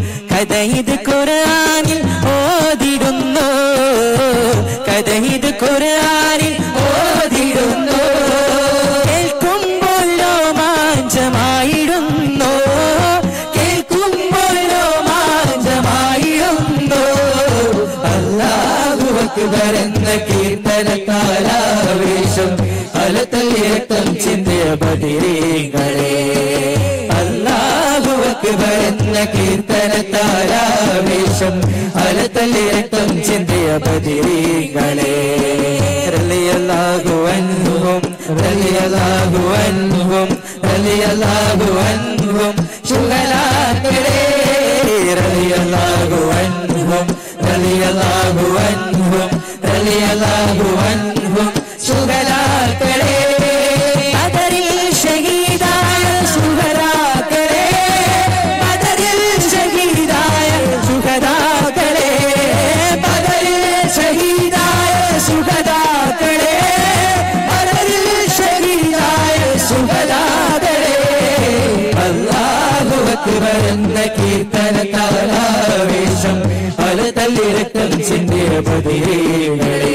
കഥ ഇത് ഖുർആനിൽ ഓതിടുന്നു കഥ ഇത് ഖുർആനിൽ ഖുർആനിൽ ഓതിടുന്നു കേൾക്കുമ്പോൾ രോമാഞ്ചമായിടുന്നു കേൾക്കുമ്പോൾ രോമാഞ്ചമായിടുന്നു അല്ലാഹു അക്ബർ എന്ന കീർത്തനത്താലാവേശം അലത്തല്ലിരക്തം ചിന്തിയ ബദിരീങ്ങളെ അല്ലാഹു അക്ബർ എന്ന കീർത്തനത്താലാവേശം അലത്തല്ലിരക്തം ചിന്തിയ ബദിരീങ്ങളെ റളിയല്ലാഹു അൻഹും റളിയല്ലാഹു അൻഹും റളിയല്ലാഹു അൻഹും ശുഹദാക്കളെ റളിയല്ലാഹു അൻഹും റളിയല്ലാഹു അൻഹും റളിയല്ലാഹു അൻഹും ശുഹദാക്കളെ ബദറിൽ ഷഹീദായ ശുഹദാക്കളെ ബദറിൽ ഷഹീദായ ശുഹദാക്കളെ ബദറിൽ ഷഹീദായ ശുഹദാക്കളെ ബദറിൽ ഷഹീദായ ശുഹദാക്കളെ അല്ലാഹു അക്ബർ എന്ന കീർത്തനത്താലാവേശം പല തല്ലിരക്തം ചിന്തിയ പതിരേകളെ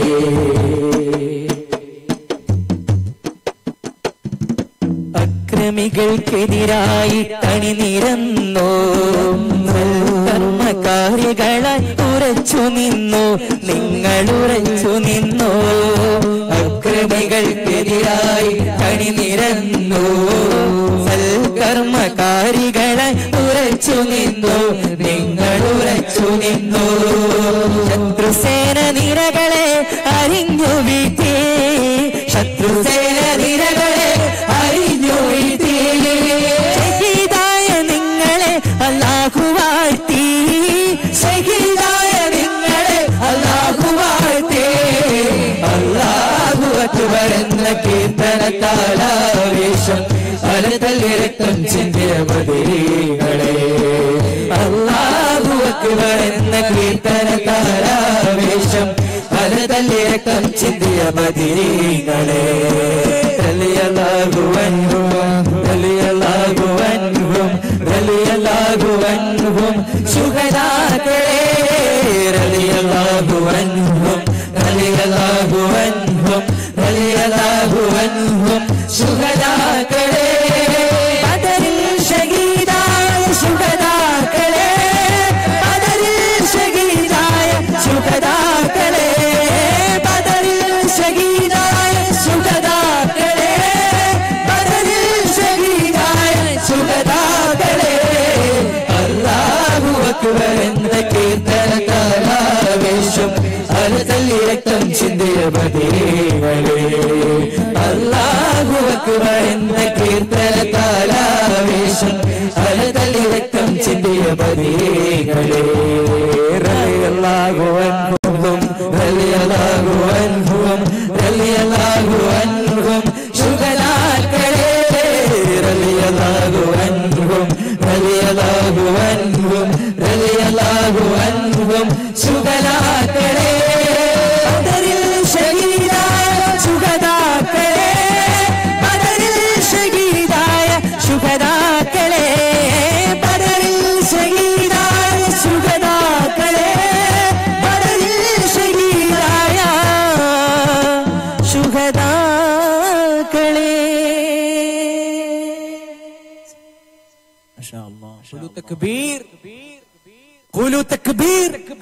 അക്രമികൾക്കെതിരായി തണിനിരന്നു കർമ്മകാരികളായി ഉറച്ചു നിന്നു നിങ്ങൾ ഉറച്ചു നിന്നു അക്രമികൾക്കെതിരായി തണിനിരന്നു സൽക്കർമ്മകാരികളായി ഉറച്ചു നിന്നു നിങ്ങൾ ഉറച്ചു നിന്നു ശത്രുസേന നിരകളെ അരിഞ്ഞു വീഴ്ത്തി ശത്രുസേന നിരകളെ അരിഞ്ഞു വീഴ്ത്തി ഷഹീദായ നിങ്ങളെ അല്ലാഹു വാഴ്ത്തി ഷഹീദായ നിങ്ങളെ അല്ലാഹു വാഴ്ത്തി അല്ലാഹു അക്ബർ എന്ന കീർത്തനത്താലാവേശം അലതല്ലി രക്തം ചിന്തിയ ബദിരീകളെ അല്ലാഹു അക്ബർ എന്ന കീർത്തനത്താലാവേശം അലതല്ലി രക്തം ചിന്തിയ ബദിരീകളെ റളിയല്ലാഹു അൻഹും റളിയല്ലാഹു അൻഹും റളിയല്ലാഹു അൻഹും ശുഹദാക്കളെ റളിയല്ലാഹു അൻഹും റളിയല്ലാഹു അൻഹും റളിയല്ലാഹു അൻഹും ശുഹദാക്കളെ ബദറിൽ ഷഹീദായ ശുഹദാക്കളെ ബദറിൽ ഷഹീദായ ശുഹദാക്കളെ ബദറിൽ ഷഹീദായ ശുഹദാക്കളെ ബദറിൽ ഷഹീദായ ശുഹദാക്കളെ അല്ലാഹു അക്ബർ എന്ന കീർത്തനത്താലാവേശം അലതല്ലി രക്തം ചിന്തിയ ബദിരീകളെ അല്ലാഹു അക്ബർ എന്ന കീർത്തനത്താലാവേശം അലതല്ലി രക്തം ചിന്തിയ ബദിരീകളെ റളിയല്ലാഹു അൻഹും റളിയല്ലാഹു അൻഹും റളിയല്ലാഹു അൻഹും ശുഹദാക്കളെ റളിയല്ലാഹു അൻഹും റളിയല്ലാഹു അൻഹും റളിയല്ലാഹു അൻഹും ശുഹദാക്കളെ ബദറിൽ ഷഹീദായ ശുഹദാക്കളെ ബദറിൽ ഷഹീദായ ശുഹദാക്കളെ ബദറിൽ ഷഹീദായ ശുഹദാക്കളെ ബദറിൽ ഷഹീദായ ശുഹദാക്കളെ മാഷാ അല്ലാ. ഖുലു തക്ബീർ ഖുലു തക്ബീർ